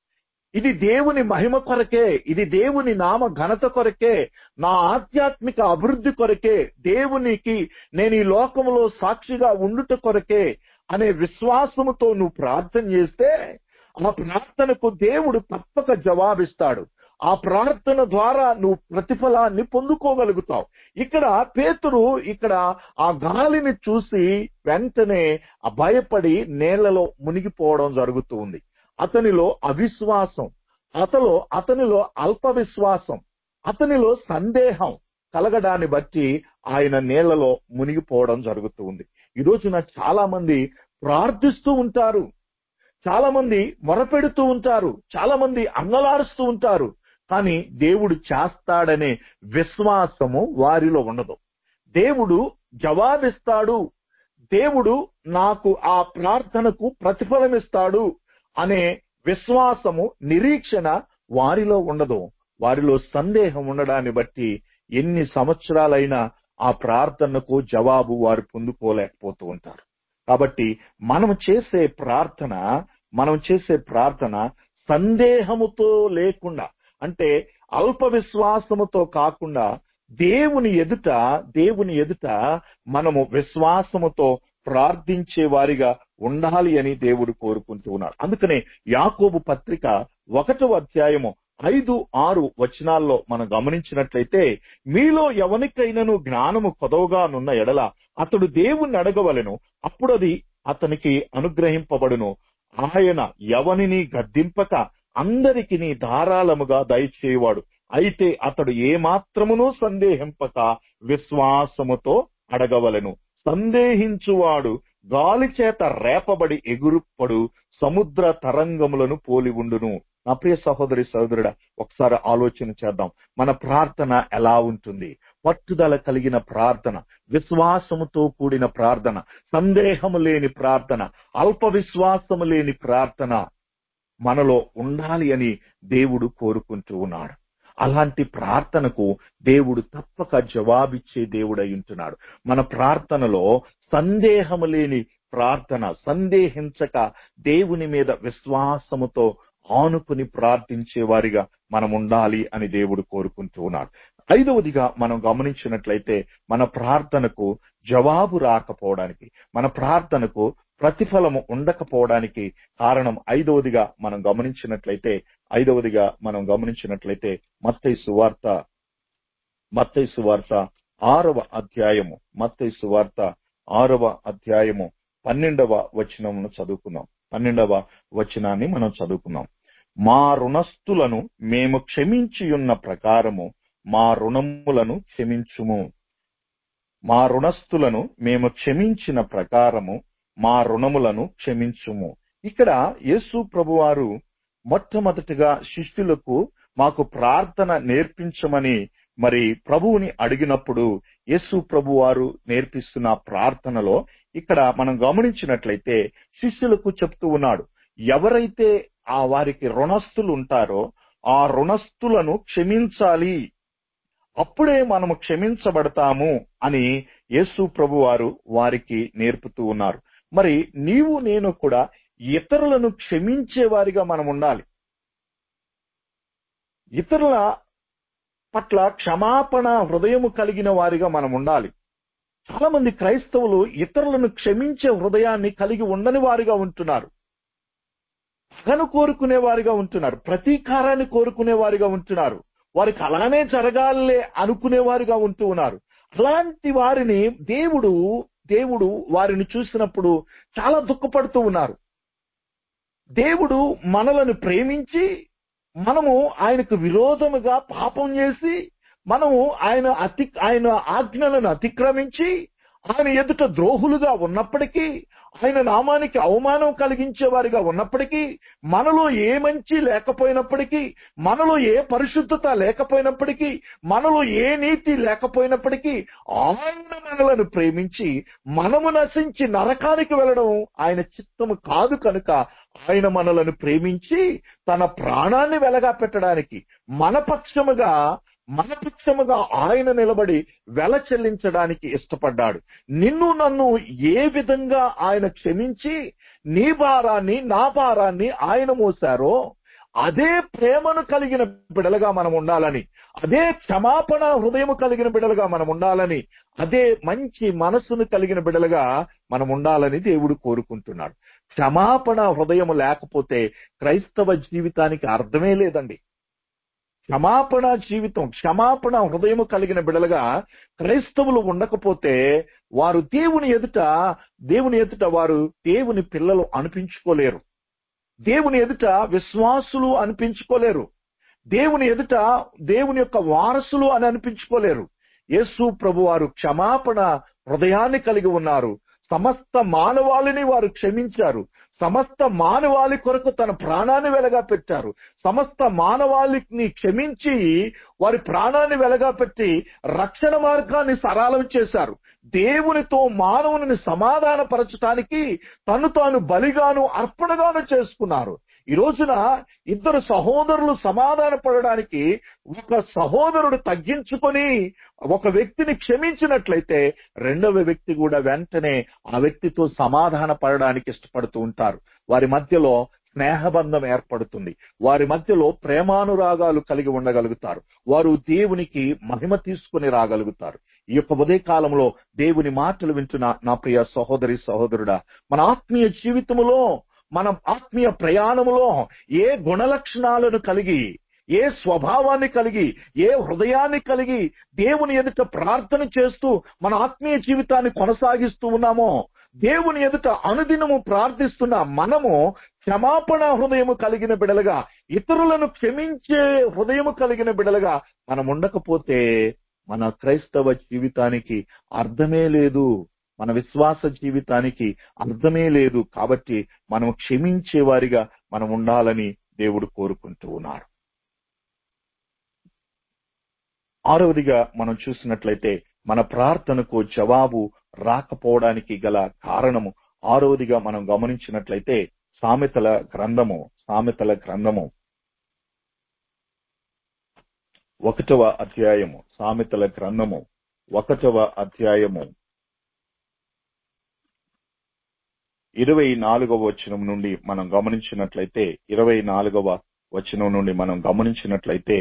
Speaker 1: ఇది దేవుని మహిమ కొరకే ఇది దేవుని నామ ఘనత కొరకే నా ఆధ్యాత్మిక అభివృద్ధి కొరకే దేవునికి నేను ఈ లోకంలో సాక్షిగా ఉండుట కొరకే అనే విశ్వాసముతో నువ్వు ప్రార్థన చేస్తే ఆ ప్రార్థనకు దేవుడు తప్పక జవాబిస్తాడు ఆ ప్రార్థన ద్వారా నువ్వు ప్రతిఫలాన్ని పొందుకోగలుగుతావు ఇక్కడ పేతురు ఇక్కడ ఆ గాలిని చూసి వెంటనే ఆ భయపడి నేలలో మునిగిపోవడం జరుగుతూ ఉంది అతనిలో అవిశ్వాసం అతలో అతనిలో అల్ప విశ్వాసం అతనిలో సందేహం కలగడాన్ని బట్టి ఆయన నేలలో మునిగిపోవడం జరుగుతూ ఉంది ఈ రోజున చాలా మంది ప్రార్థిస్తూ ఉంటారు చాలా మంది మొరపెడుతూ ఉంటారు చాలా మంది అంగలారుస్తూ ఉంటారు కానీ దేవుడు చేస్తాడనే విశ్వాసము వారిలో ఉండదు దేవుడు జవాబిస్తాడు దేవుడు నాకు ఆ ప్రార్థనకు ప్రతిఫలమిస్తాడు అనే విశ్వాసము నిరీక్షణ వారిలో ఉండదు వారిలో సందేహం ఉండడాన్ని బట్టి ఎన్ని సంవత్సరాలైనా ఆ ప్రార్థనకు జవాబు వారు పొందుకోలేకపోతూ ఉంటారు కాబట్టి మనం చేసే ప్రార్థన మనం చేసే ప్రార్థన సందేహముతో లేకుండా అంటే అల్ప విశ్వాసముతో కాకుండా దేవుని ఎదుట దేవుని ఎదుట మనము విశ్వాసముతో ప్రార్థించే వారిగా ఉండాలి అని దేవుడు కోరుకుంటూ ఉన్నాడు అందుకనే యాకోబు పత్రిక ఒకటో అధ్యాయము ఐదు ఆరు వచనాల్లో మనం గమనించినట్లయితే మీలో ఎవరికైనాను జ్ఞానము కొదవగానున్న ఎడల అతడు దేవుణ్ణి అడగవలెను అప్పుడు అది అతనికి అనుగ్రహింపబడును ఆయన ఎవనిని గద్దింపక అందరికి ధారాళముగా దయచేవాడు అయితే అతడు ఏమాత్రమునూ సందేహింపక విశ్వాసముతో అడగవలెను సందేహించువాడు గాలి చేత రేపబడి ఎగురుపడు సముద్ర తరంగములను పోలి ఉండును నా ప్రియ సహోదరి సహోదరుడా ఒకసారి ఆలోచన చేద్దాం మన ప్రార్థన ఎలా ఉంటుంది పట్టుదల కలిగిన ప్రార్థన విశ్వాసముతో కూడిన ప్రార్థన సందేహము లేని ప్రార్థన అల్ప విశ్వాసము లేని ప్రార్థన మనలో ఉండాలి అని దేవుడు కోరుకుంటూ ఉన్నాడు అలాంటి ప్రార్థనకు దేవుడు తప్పక జవాబిచ్చే దేవుడై ఉంటున్నాడు మన ప్రార్థనలో సందేహము లేని ప్రార్థన సందేహించక దేవుని మీద విశ్వాసముతో ఆనుకుని ప్రార్థించే వారిగా మనం ఉండాలి అని దేవుడు కోరుకుంటూ ఉన్నాడు ఐదవదిగా మనం గమనించినట్లయితే మన ప్రార్థనకు జవాబు రాకపోవడానికి మన ప్రార్థనకు ప్రతిఫలము ఉండకపోవడానికి కారణం ఐదవదిగా మనం గమనించినట్లయితే ఐదవదిగా మనం గమనించినట్లయితే మత్తయి సువార్త మత్తయి సువార్త ఆరవ అధ్యాయము మత్తయి సువార్త ఆరవ అధ్యాయము పన్నెండవ వచనమును చదువుకున్నాం పన్నెండవ వచనాన్ని మనం చదువుకున్నాం మా రుణస్థులను మేము క్షమించియున్న ప్రకారము మా రుణములను క్షమించుము మా రుణస్థులను మేము క్షమించిన ప్రకారము మా రుణములను క్షమించుము ఇక్కడ యేసు ప్రభువారు మొట్టమొదటిగా శిష్యులకు మాకు ప్రార్థన నేర్పించమని మరి ప్రభువుని అడిగినప్పుడు యేసు ప్రభు వారు నేర్పిస్తున్న ప్రార్థనలో ఇక్కడ మనం గమనించినట్లయితే శిష్యులకు చెప్తూ ఉన్నాడు ఎవరైతే ఆ వారికి రుణస్థులు ఉంటారో ఆ రుణస్థులను క్షమించాలి అప్పుడే మనము క్షమించబడతాము అని యేసు ప్రభు వారు వారికి నేర్పుతూ ఉన్నారు మరి నీవు నేను కూడా ఇతరులను క్షమించే వారిగా మనం ఉండాలి ఇతరుల పట్ల క్షమాపణ హృదయము కలిగిన వారిగా మనం ఉండాలి చాలా మంది క్రైస్తవులు ఇతరులను క్షమించే హృదయాన్ని కలిగి ఉండని వారిగా ఉంటున్నారు పగను కోరుకునే వారిగా ఉంటున్నారు ప్రతీకారాన్ని కోరుకునే వారిగా ఉంటున్నారు వారికి అలానే జరగాలే అనుకునే వారిగా ఉంటూ ఉన్నారు అలాంటి వారిని దేవుడు దేవుడు వారిని చూసినప్పుడు చాలా దుఃఖపడుతూ ఉన్నారు దేవుడు మనలను ప్రేమించి మనము ఆయనకు విరోధముగా పాపం చేసి మనము ఆయన అతి ఆయన ఆజ్ఞలను అతిక్రమించి ఆయన ఎదుట ద్రోహులుగా ఉన్నప్పటికీ ఆయన నామానికి అవమానం కలిగించే వారిగా ఉన్నప్పటికీ మనలో ఏ మంచి లేకపోయినప్పటికీ మనలో ఏ పరిశుద్ధత లేకపోయినప్పటికీ మనలో ఏ నీతి లేకపోయినప్పటికీ ఆయన మనలను ప్రేమించి మనము నశించి నరకానికి వెళ్ళడం ఆయన చిత్తము కాదు కనుక ఆయన మనలను ప్రేమించి తన ప్రాణాన్ని వెలగా పెట్టడానికి మన పక్షముగా మన పక్షముగా ఆయన నిలబడి వెల చెల్లించడానికి ఇష్టపడ్డాడు నిన్ను నన్ను ఏ విధంగా ఆయన క్షమించి నీ భారాన్ని నా భారాన్ని ఆయన మోశారో అదే ప్రేమను కలిగిన బిడలుగా మనం ఉండాలని అదే క్షమాపణ హృదయం కలిగిన బిడలుగా మనం ఉండాలని అదే మంచి మనస్సును కలిగిన బిడలుగా మనం ఉండాలని దేవుడు కోరుకుంటున్నాడు క్షమాపణ హృదయం లేకపోతే క్రైస్తవ జీవితానికి అర్థమే లేదండి క్షమాపణ జీవితం క్షమాపణ హృదయం కలిగిన బిడలుగా క్రైస్తవులు ఉండకపోతే వారు దేవుని ఎదుట దేవుని ఎదుట వారు దేవుని పిల్లలు అనిపించుకోలేరు దేవుని ఎదుట విశ్వాసులు అనిపించుకోలేరు దేవుని ఎదుట దేవుని యొక్క వారసులు అని అనిపించుకోలేరు యేసు ప్రభు వారు క్షమాపణ హృదయాన్ని కలిగి ఉన్నారు సమస్త మానవాళిని వారు క్షమించారు సమస్త మానవాళి కొరకు తన ప్రాణాన్ని వెలగా పెట్టారు సమస్త మానవాళిని క్షమించి వారి ప్రాణాన్ని వెలగా పెట్టి రక్షణ మార్గాన్ని సరళం చేశారు దేవునితో మానవుని సమాధానపరచటానికి తను తాను బలిగాను అర్పణగాను చేసుకున్నారు ఈ రోజున ఇద్దరు సహోదరులు సమాధాన పడడానికి ఒక సహోదరుడు తగ్గించుకొని ఒక వ్యక్తిని క్షమించినట్లయితే రెండవ వ్యక్తి కూడా వెంటనే ఆ వ్యక్తితో సమాధాన పడడానికి ఇష్టపడుతూ ఉంటారు వారి మధ్యలో స్నేహబంధం ఏర్పడుతుంది వారి మధ్యలో ప్రేమానురాగాలు కలిగి ఉండగలుగుతారు వారు దేవునికి మహిమ తీసుకుని రాగలుగుతారు ఈ యొక్క ఉదయ కాలంలో దేవుని మాటలు వింటున్న నా ప్రియ సహోదరి సహోదరుడా మన ఆత్మీయ జీవితములో మనం ఆత్మీయ ప్రయాణములో ఏ గుణలక్షణాలను కలిగి ఏ స్వభావాన్ని కలిగి ఏ హృదయాన్ని కలిగి దేవుని ఎదుట ప్రార్థన చేస్తూ మన ఆత్మీయ జీవితాన్ని కొనసాగిస్తూ ఉన్నామో దేవుని ఎదుట అనుదినము ప్రార్థిస్తున్న మనము క్షమాపణ హృదయము కలిగిన బిడలుగా ఇతరులను క్షమించే హృదయము కలిగిన బిడలుగా మనం ఉండకపోతే మన క్రైస్తవ జీవితానికి అర్థమే లేదు మన విశ్వాస జీవితానికి అర్థమే లేదు కాబట్టి మనం క్షమించే వారిగా మనం ఉండాలని దేవుడు కోరుకుంటూ ఉన్నాడు ఆరవదిగా మనం చూసినట్లయితే మన ప్రార్థనకు జవాబు రాకపోవడానికి గల కారణము ఆరవదిగా మనం గమనించినట్లయితే సామెతల గ్రంథము సామెతల గ్రంథము ఒకటవ అధ్యాయము సామెతల గ్రంథము ఒకటవ అధ్యాయము ఇరవై నాలుగవ వచనం నుండి మనం గమనించినట్లయితే ఇరవై నాలుగవ వచనం నుండి మనం గమనించినట్లయితే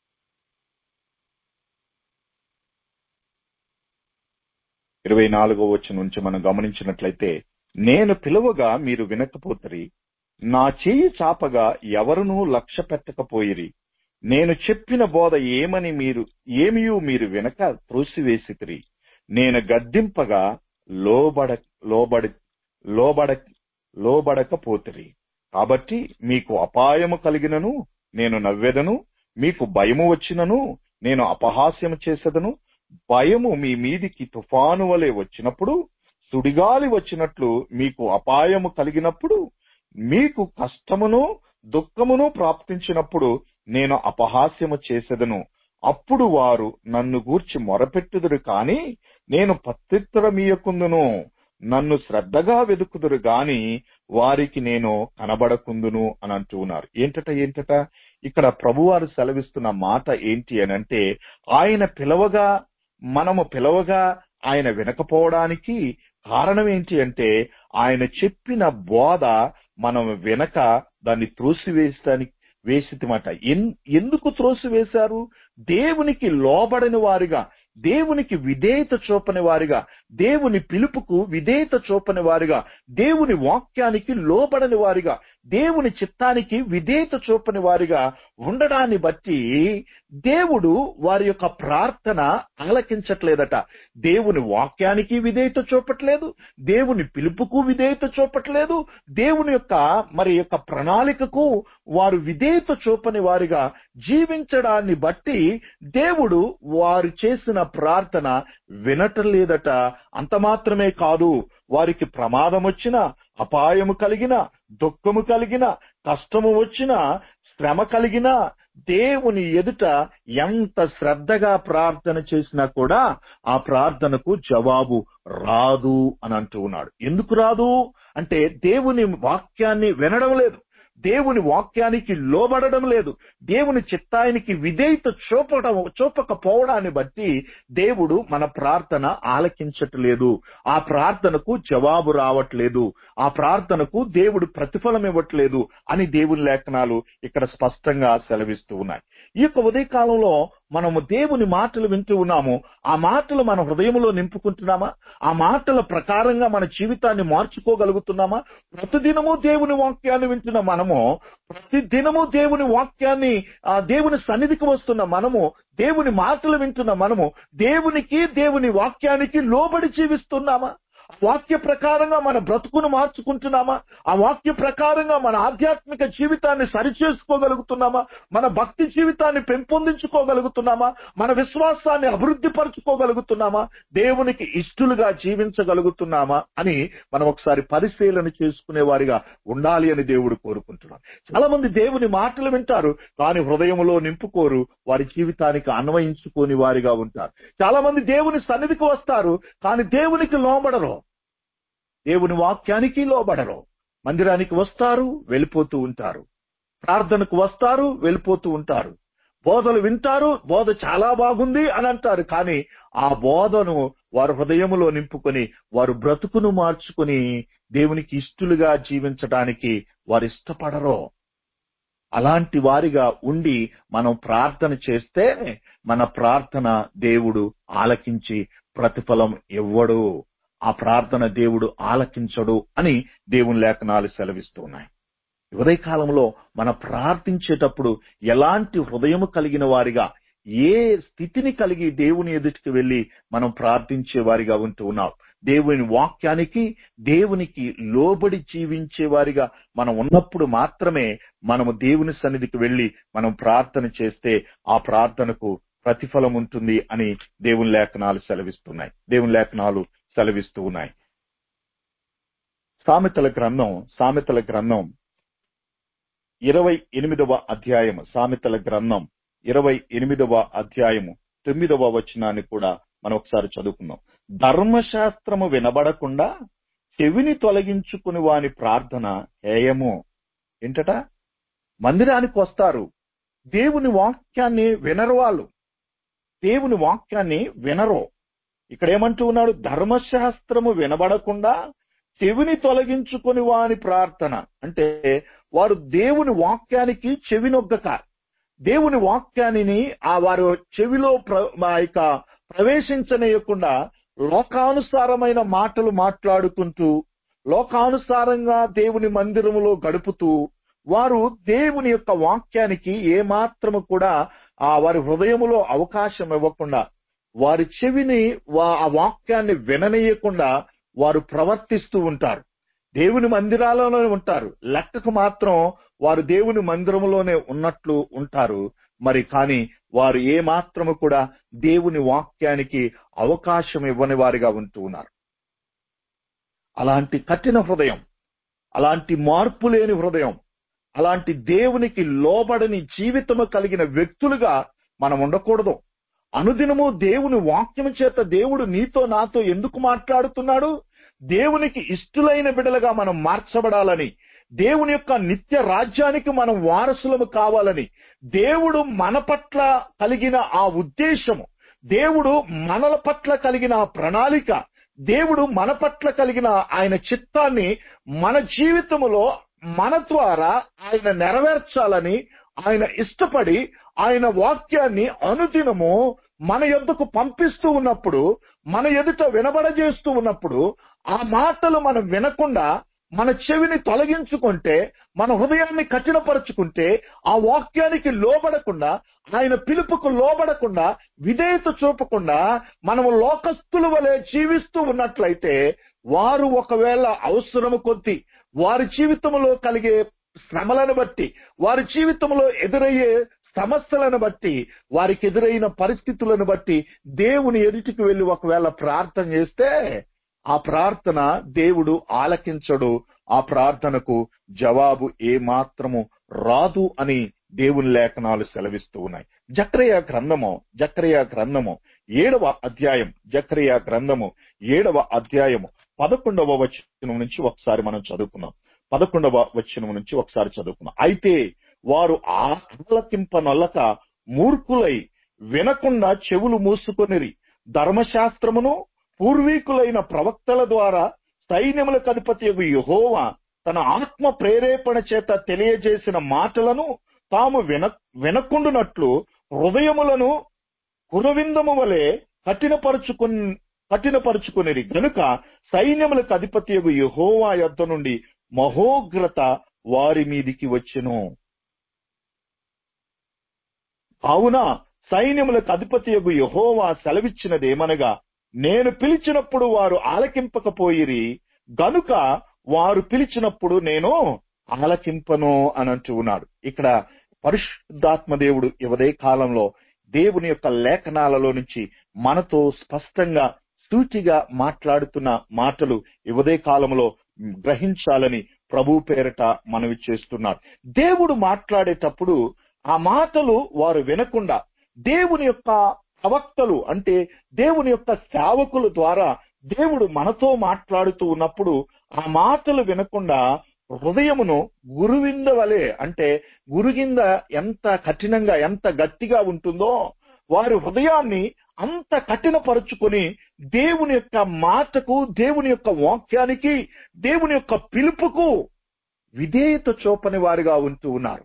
Speaker 1: ఇరవై నాలుగవ వచనం నుంచి మనం గమనించినట్లయితే నేను పిలువగా మీరు వినకపోతరి నా చేయి చాపగా ఎవరునూ లక్ష్య పెట్టకపోయిరి నేను చెప్పిన బోధ ఏమని మీరు ఏమియూ మీరు వినక త్రోసివేసితిరి నేను గద్దింపగా లోబడ లోబడి లోబడ లోబడకపోతిరి కాబట్టి మీకు అపాయము కలిగినను నేను నవ్వెదను మీకు భయము వచ్చినను నేను అపహాస్యము చేసేదను భయము మీ మీదికి తుఫాను వలె వచ్చినప్పుడు సుడిగాలి వచ్చినట్లు మీకు అపాయము కలిగినప్పుడు మీకు కష్టమును దుఃఖమును ప్రాప్తించినప్పుడు నేను అపహాస్యము చేసేదను అప్పుడు వారు నన్ను గూర్చి మొరపెట్టుదురు కాని నేను పత్తిత్తరమీయకుందును నన్ను శ్రద్ధగా వెదుకుదురు గాని వారికి నేను కనబడకుందును అని అంటూ ఉన్నారు ఏంటట ఏంటట ఇక్కడ ప్రభువారు సెలవిస్తున్న మాట ఏంటి అని అంటే ఆయన పిలవగా మనము పిలవగా ఆయన వినకపోవడానికి కారణం ఏంటి అంటే ఆయన చెప్పిన బోధ మనం వినక దాన్ని త్రోసివేయడానికి వేసిమాట ఎందుకు త్రోసివేశారు దేవునికి లోబడని వారిగా దేవునికి విధేయత చూపని వారిగా దేవుని పిలుపుకు విధేయత చూపని వారిగా దేవుని వాక్యానికి లోబడని వారిగా దేవుని చిత్తానికి విధేయత చూపని వారిగా ఉండడాన్ని బట్టి దేవుడు వారి యొక్క ప్రార్థన ఆలకించట్లేదట దేవుని వాక్యానికి విధేయత చూపట్లేదు దేవుని పిలుపుకు విధేయత చూపట్లేదు దేవుని యొక్క మరి యొక్క ప్రణాళికకు వారు విధేయత చూపని వారిగా జీవించడాన్ని బట్టి దేవుడు వారు చేసిన ప్రార్థన వినటం లేదట అంత మాత్రమే కాదు వారికి ప్రమాదం వచ్చిన అపాయము కలిగిన దుఃఖము కలిగిన కష్టము వచ్చిన శ్రమ కలిగిన దేవుని ఎదుట ఎంత శ్రద్ధగా ప్రార్థన చేసినా కూడా ఆ ప్రార్థనకు జవాబు రాదు అని అంటూ ఉన్నాడు ఎందుకు రాదు అంటే దేవుని వాక్యాన్ని వినడం లేదు దేవుని వాక్యానికి లోబడడం లేదు దేవుని చిత్తానికి విధేయత చూపడం చూపకపోవడాన్ని బట్టి దేవుడు మన ప్రార్థన ఆలకించట్లేదు ఆ ప్రార్థనకు జవాబు రావట్లేదు ఆ ప్రార్థనకు దేవుడు ప్రతిఫలం ఇవ్వట్లేదు అని దేవుని లేఖనాలు ఇక్కడ స్పష్టంగా సెలవిస్తూ ఉన్నాయి ఈ యొక్క ఉదయకాలంలో మనము దేవుని మాటలు వింటూ ఉన్నాము ఆ మాటలు మన హృదయంలో నింపుకుంటున్నామా ఆ మాటల ప్రకారంగా మన జీవితాన్ని మార్చుకోగలుగుతున్నామా ప్రతిదినము దేవుని వాక్యాన్ని వింటున్న మనము ప్రతిదినము దేవుని వాక్యాన్ని ఆ దేవుని సన్నిధికి వస్తున్న మనము దేవుని మాటలు వింటున్న మనము దేవునికి దేవుని వాక్యానికి లోబడి జీవిస్తున్నామా వాక్య ప్రకారంగా మన బ్రతుకును మార్చుకుంటున్నామా ఆ వాక్య ప్రకారంగా మన ఆధ్యాత్మిక జీవితాన్ని సరిచేసుకోగలుగుతున్నామా మన భక్తి జీవితాన్ని పెంపొందించుకోగలుగుతున్నామా మన విశ్వాసాన్ని అభివృద్ధి పరుచుకోగలుగుతున్నామా దేవునికి ఇష్టలుగా జీవించగలుగుతున్నామా అని మనం ఒకసారి పరిశీలన చేసుకునే వారిగా ఉండాలి అని దేవుడు కోరుకుంటున్నాడు చాలా మంది దేవుని మాటలు వింటారు కానీ హృదయంలో నింపుకోరు వారి జీవితానికి అన్వయించుకోని వారిగా ఉంటారు చాలా మంది దేవుని సన్నిధికి వస్తారు కానీ దేవునికి లోబడరు దేవుని వాక్యానికి లోబడరు మందిరానికి వస్తారు వెళ్ళిపోతూ ఉంటారు ప్రార్థనకు వస్తారు వెళ్ళిపోతూ ఉంటారు బోధలు వింటారు బోధ చాలా బాగుంది అని అంటారు కానీ ఆ బోధను వారు హృదయములో నింపుకొని వారు బ్రతుకును మార్చుకుని దేవునికి ఇష్టలుగా జీవించడానికి వారు ఇష్టపడరు అలాంటి వారిగా ఉండి మనం ప్రార్థన చేస్తే మన ప్రార్థన దేవుడు ఆలకించి ప్రతిఫలం ఇవ్వడు ఆ ప్రార్థన దేవుడు ఆలకించడు అని దేవుని లేఖనాలు సెలవిస్తూ ఉన్నాయి ఉదయకాలంలో మన ప్రార్థించేటప్పుడు ఎలాంటి హృదయము కలిగిన వారిగా ఏ స్థితిని కలిగి దేవుని ఎదుటికి వెళ్లి మనం ప్రార్థించే వారిగా ఉంటూ ఉన్నాం దేవుని వాక్యానికి దేవునికి లోబడి జీవించే వారిగా మనం ఉన్నప్పుడు మాత్రమే మనము దేవుని సన్నిధికి వెళ్లి మనం ప్రార్థన చేస్తే ఆ ప్రార్థనకు ప్రతిఫలం ఉంటుంది అని దేవుని లేఖనాలు సెలవిస్తున్నాయి దేవుని లేఖనాలు సెలవిస్తూ ఉన్నాయి సామెతల గ్రంథం సామెతల గ్రంథం ఇరవై ఎనిమిదవ అధ్యాయము సామెతల గ్రంథం ఇరవై ఎనిమిదవ అధ్యాయము తొమ్మిదవ వచనాన్ని కూడా మనం ఒకసారి చదువుకుందాం ధర్మశాస్త్రము వినబడకుండా చెవిని తొలగించుకుని వాని ప్రార్థన హేయము ఏంటట మందిరానికి వస్తారు దేవుని వాక్యాన్ని వినరు వాళ్ళు దేవుని వాక్యాన్ని వినరు ఇక్కడ ఏమంటూ ఉన్నాడు ధర్మశాస్త్రము వినబడకుండా చెవిని తొలగించుకుని వాని ప్రార్థన అంటే వారు దేవుని వాక్యానికి చెవినొగ్గక దేవుని వాక్యాన్ని ఆ వారి చెవిలో ఆ యొక్క ప్రవేశించనీయకుండా లోకానుసారమైన మాటలు మాట్లాడుకుంటూ లోకానుసారంగా దేవుని మందిరములో గడుపుతూ వారు దేవుని యొక్క వాక్యానికి ఏమాత్రము కూడా ఆ వారి హృదయములో అవకాశం ఇవ్వకుండా వారి చెవిని ఆ వాక్యాన్ని విననీయకుండా వారు ప్రవర్తిస్తూ ఉంటారు దేవుని మందిరాలలోనే ఉంటారు లెక్కకు మాత్రం వారు దేవుని మందిరంలోనే ఉన్నట్లు ఉంటారు మరి కానీ వారు ఏ మాత్రము కూడా దేవుని వాక్యానికి అవకాశం ఇవ్వని వారిగా ఉంటూ ఉన్నారు అలాంటి కఠిన హృదయం అలాంటి మార్పు లేని హృదయం అలాంటి దేవునికి లోబడని జీవితము కలిగిన వ్యక్తులుగా మనం ఉండకూడదు అనుదినము దేవుని వాక్యము చేత దేవుడు నీతో నాతో ఎందుకు మాట్లాడుతున్నాడు దేవునికి ఇష్టలైన బిడలుగా మనం మార్చబడాలని దేవుని యొక్క నిత్య రాజ్యానికి మనం వారసులము కావాలని దేవుడు మన పట్ల కలిగిన ఆ ఉద్దేశము దేవుడు మనల పట్ల కలిగిన ఆ ప్రణాళిక దేవుడు మన పట్ల కలిగిన ఆయన చిత్తాన్ని మన జీవితములో మన ద్వారా ఆయన నెరవేర్చాలని ఆయన ఇష్టపడి ఆయన వాక్యాన్ని అనుదినము మన యొద్దకు పంపిస్తూ ఉన్నప్పుడు మన ఎదుట వినబడజేస్తూ ఉన్నప్పుడు ఆ మాటలు మనం వినకుండా మన చెవిని తొలగించుకుంటే మన హృదయాన్ని కఠినపరుచుకుంటే ఆ వాక్యానికి లోబడకుండా ఆయన పిలుపుకు లోబడకుండా విధేయత చూపకుండా మనము లోకస్తుల వలె జీవిస్తూ ఉన్నట్లయితే వారు ఒకవేళ అవసరము కొద్ది వారి జీవితంలో కలిగే శ్రమలను బట్టి వారి జీవితంలో ఎదురయ్యే సమస్యలను బట్టి వారికి ఎదురైన పరిస్థితులను బట్టి దేవుని ఎదుటికి వెళ్లి ఒకవేళ ప్రార్థన చేస్తే ఆ ప్రార్థన దేవుడు ఆలకించడు ఆ ప్రార్థనకు జవాబు ఏ మాత్రము రాదు అని దేవుని లేఖనాలు సెలవిస్తూ ఉన్నాయి జక్రయ గ్రంథము జక్రయ గ్రంథము ఏడవ అధ్యాయం జక్రయ గ్రంథము ఏడవ అధ్యాయము పదకొండవ వచనం నుంచి ఒకసారి మనం చదువుకున్నాం పదకొండవ వచనం నుంచి ఒకసారి చదువుకున్నాం అయితే వారు ఆలకింపనొల్లక మూర్ఖులై వినకుండా చెవులు మూసుకొనిరి ధర్మశాస్త్రమును పూర్వీకులైన ప్రవక్తల ద్వారా సైన్యములకు అధిపతి యహోవా తన ఆత్మ ప్రేరేపణ చేత తెలియజేసిన మాటలను తాము విన వినకుండునట్లు హృదయములను కురవిందము వలె కఠినపరుచుకు కఠినపరుచుకునేది గనుక సైన్యములకు అధిపతి యహోవా యొద్ద నుండి మహోగ్రత వారి మీదికి వచ్చెను కావున సైన్యములకు అధిపతి యహోవా సెలవిచ్చినదేమనగా నేను పిలిచినప్పుడు వారు ఆలకింపకపోయిరి గనుక వారు పిలిచినప్పుడు నేను ఆలకింపను అని అంటూ ఉన్నాడు ఇక్కడ పరిశుద్ధాత్మ దేవుడు ఇవదే కాలంలో దేవుని యొక్క లేఖనాలలో నుంచి మనతో స్పష్టంగా సూటిగా మాట్లాడుతున్న మాటలు ఇవదే కాలంలో గ్రహించాలని ప్రభు పేరట మనవి చేస్తున్నాడు దేవుడు మాట్లాడేటప్పుడు ఆ మాటలు వారు వినకుండా దేవుని యొక్క ప్రవక్తలు అంటే దేవుని యొక్క సేవకుల ద్వారా దేవుడు మనతో మాట్లాడుతూ ఉన్నప్పుడు ఆ మాటలు వినకుండా హృదయమును గురువింద వలె అంటే గురుగింద ఎంత కఠినంగా ఎంత గట్టిగా ఉంటుందో వారి హృదయాన్ని అంత కఠినపరుచుకొని దేవుని యొక్క మాటకు దేవుని యొక్క వాక్యానికి దేవుని యొక్క పిలుపుకు విధేయత చూపని వారిగా ఉంటూ ఉన్నారు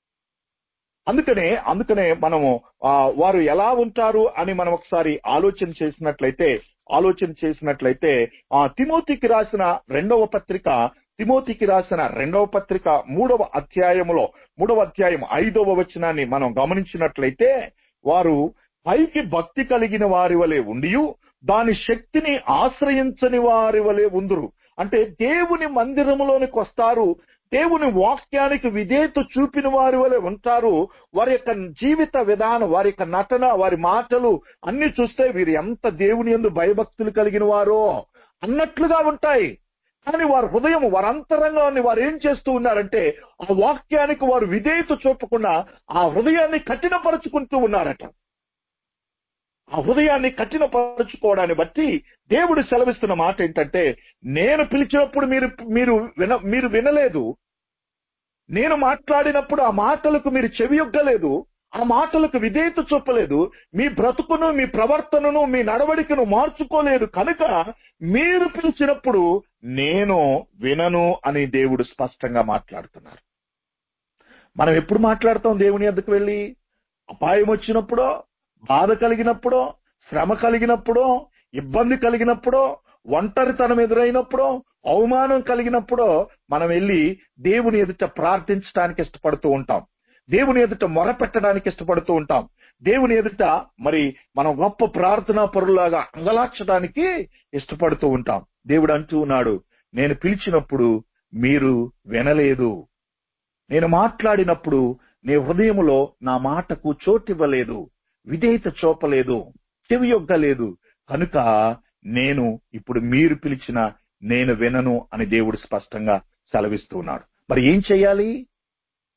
Speaker 1: అందుకనే అందుకనే మనము వారు ఎలా ఉంటారు అని మనం ఒకసారి ఆలోచన చేసినట్లయితే ఆలోచన చేసినట్లయితే ఆ తిమోతికి రాసిన రెండవ పత్రిక తిమోతికి రాసిన రెండవ పత్రిక మూడవ అధ్యాయములో మూడవ అధ్యాయం ఐదవ వచనాన్ని మనం గమనించినట్లయితే వారు పైకి భక్తి కలిగిన వారి వలె ఉండియు దాని శక్తిని ఆశ్రయించని వారి వలె ఉందురు అంటే దేవుని మందిరములోనికి వస్తారు దేవుని వాక్యానికి విధేయత చూపిన వారి వలె ఉంటారు వారి యొక్క జీవిత విధానం వారి యొక్క నటన వారి మాటలు అన్ని చూస్తే వీరు ఎంత దేవుని ఎందు భయభక్తులు కలిగిన వారో అన్నట్లుగా ఉంటాయి కానీ వారి హృదయం వారి అంతరంగాన్ని వారు ఏం చేస్తూ ఉన్నారంటే ఆ వాక్యానికి వారు విధేయత చూపకుండా ఆ హృదయాన్ని కఠినపరుచుకుంటూ ఉన్నారట ఆ హృదయాన్ని కఠినపరుచుకోవడాన్ని బట్టి దేవుడు సెలవిస్తున్న మాట ఏంటంటే నేను పిలిచినప్పుడు మీరు మీరు విన మీరు వినలేదు నేను మాట్లాడినప్పుడు ఆ మాటలకు మీరు చెవియొగ్గలేదు ఆ మాటలకు విధేయత చూపలేదు మీ బ్రతుకును మీ ప్రవర్తనను మీ నడవడికను మార్చుకోలేదు కనుక మీరు పిలిచినప్పుడు నేను వినను అని దేవుడు స్పష్టంగా మాట్లాడుతున్నారు మనం ఎప్పుడు మాట్లాడతాం దేవుని ఎద్దకు వెళ్ళి అపాయం వచ్చినప్పుడో బాధ కలిగినప్పుడో శ్రమ కలిగినప్పుడో ఇబ్బంది కలిగినప్పుడో ఒంటరితనం ఎదురైనప్పుడో అవమానం కలిగినప్పుడో మనం వెళ్ళి దేవుని ఎదుట ప్రార్థించడానికి ఇష్టపడుతూ ఉంటాం దేవుని ఎదుట మొరపెట్టడానికి ఇష్టపడుతూ ఉంటాం దేవుని ఎదుట మరి మనం గొప్ప ప్రార్థనా పరులాగా అంగలార్చడానికి ఇష్టపడుతూ ఉంటాం దేవుడు అంటూ ఉన్నాడు నేను పిలిచినప్పుడు మీరు వినలేదు నేను మాట్లాడినప్పుడు నీ హృదయములో నా మాటకు చోటివ్వలేదు విధేయత చూపలేదు చెవి యొగ్గలేదు కనుక నేను ఇప్పుడు మీరు పిలిచిన నేను వినను అని దేవుడు స్పష్టంగా సెలవిస్తూ ఉన్నాడు మరి ఏం చేయాలి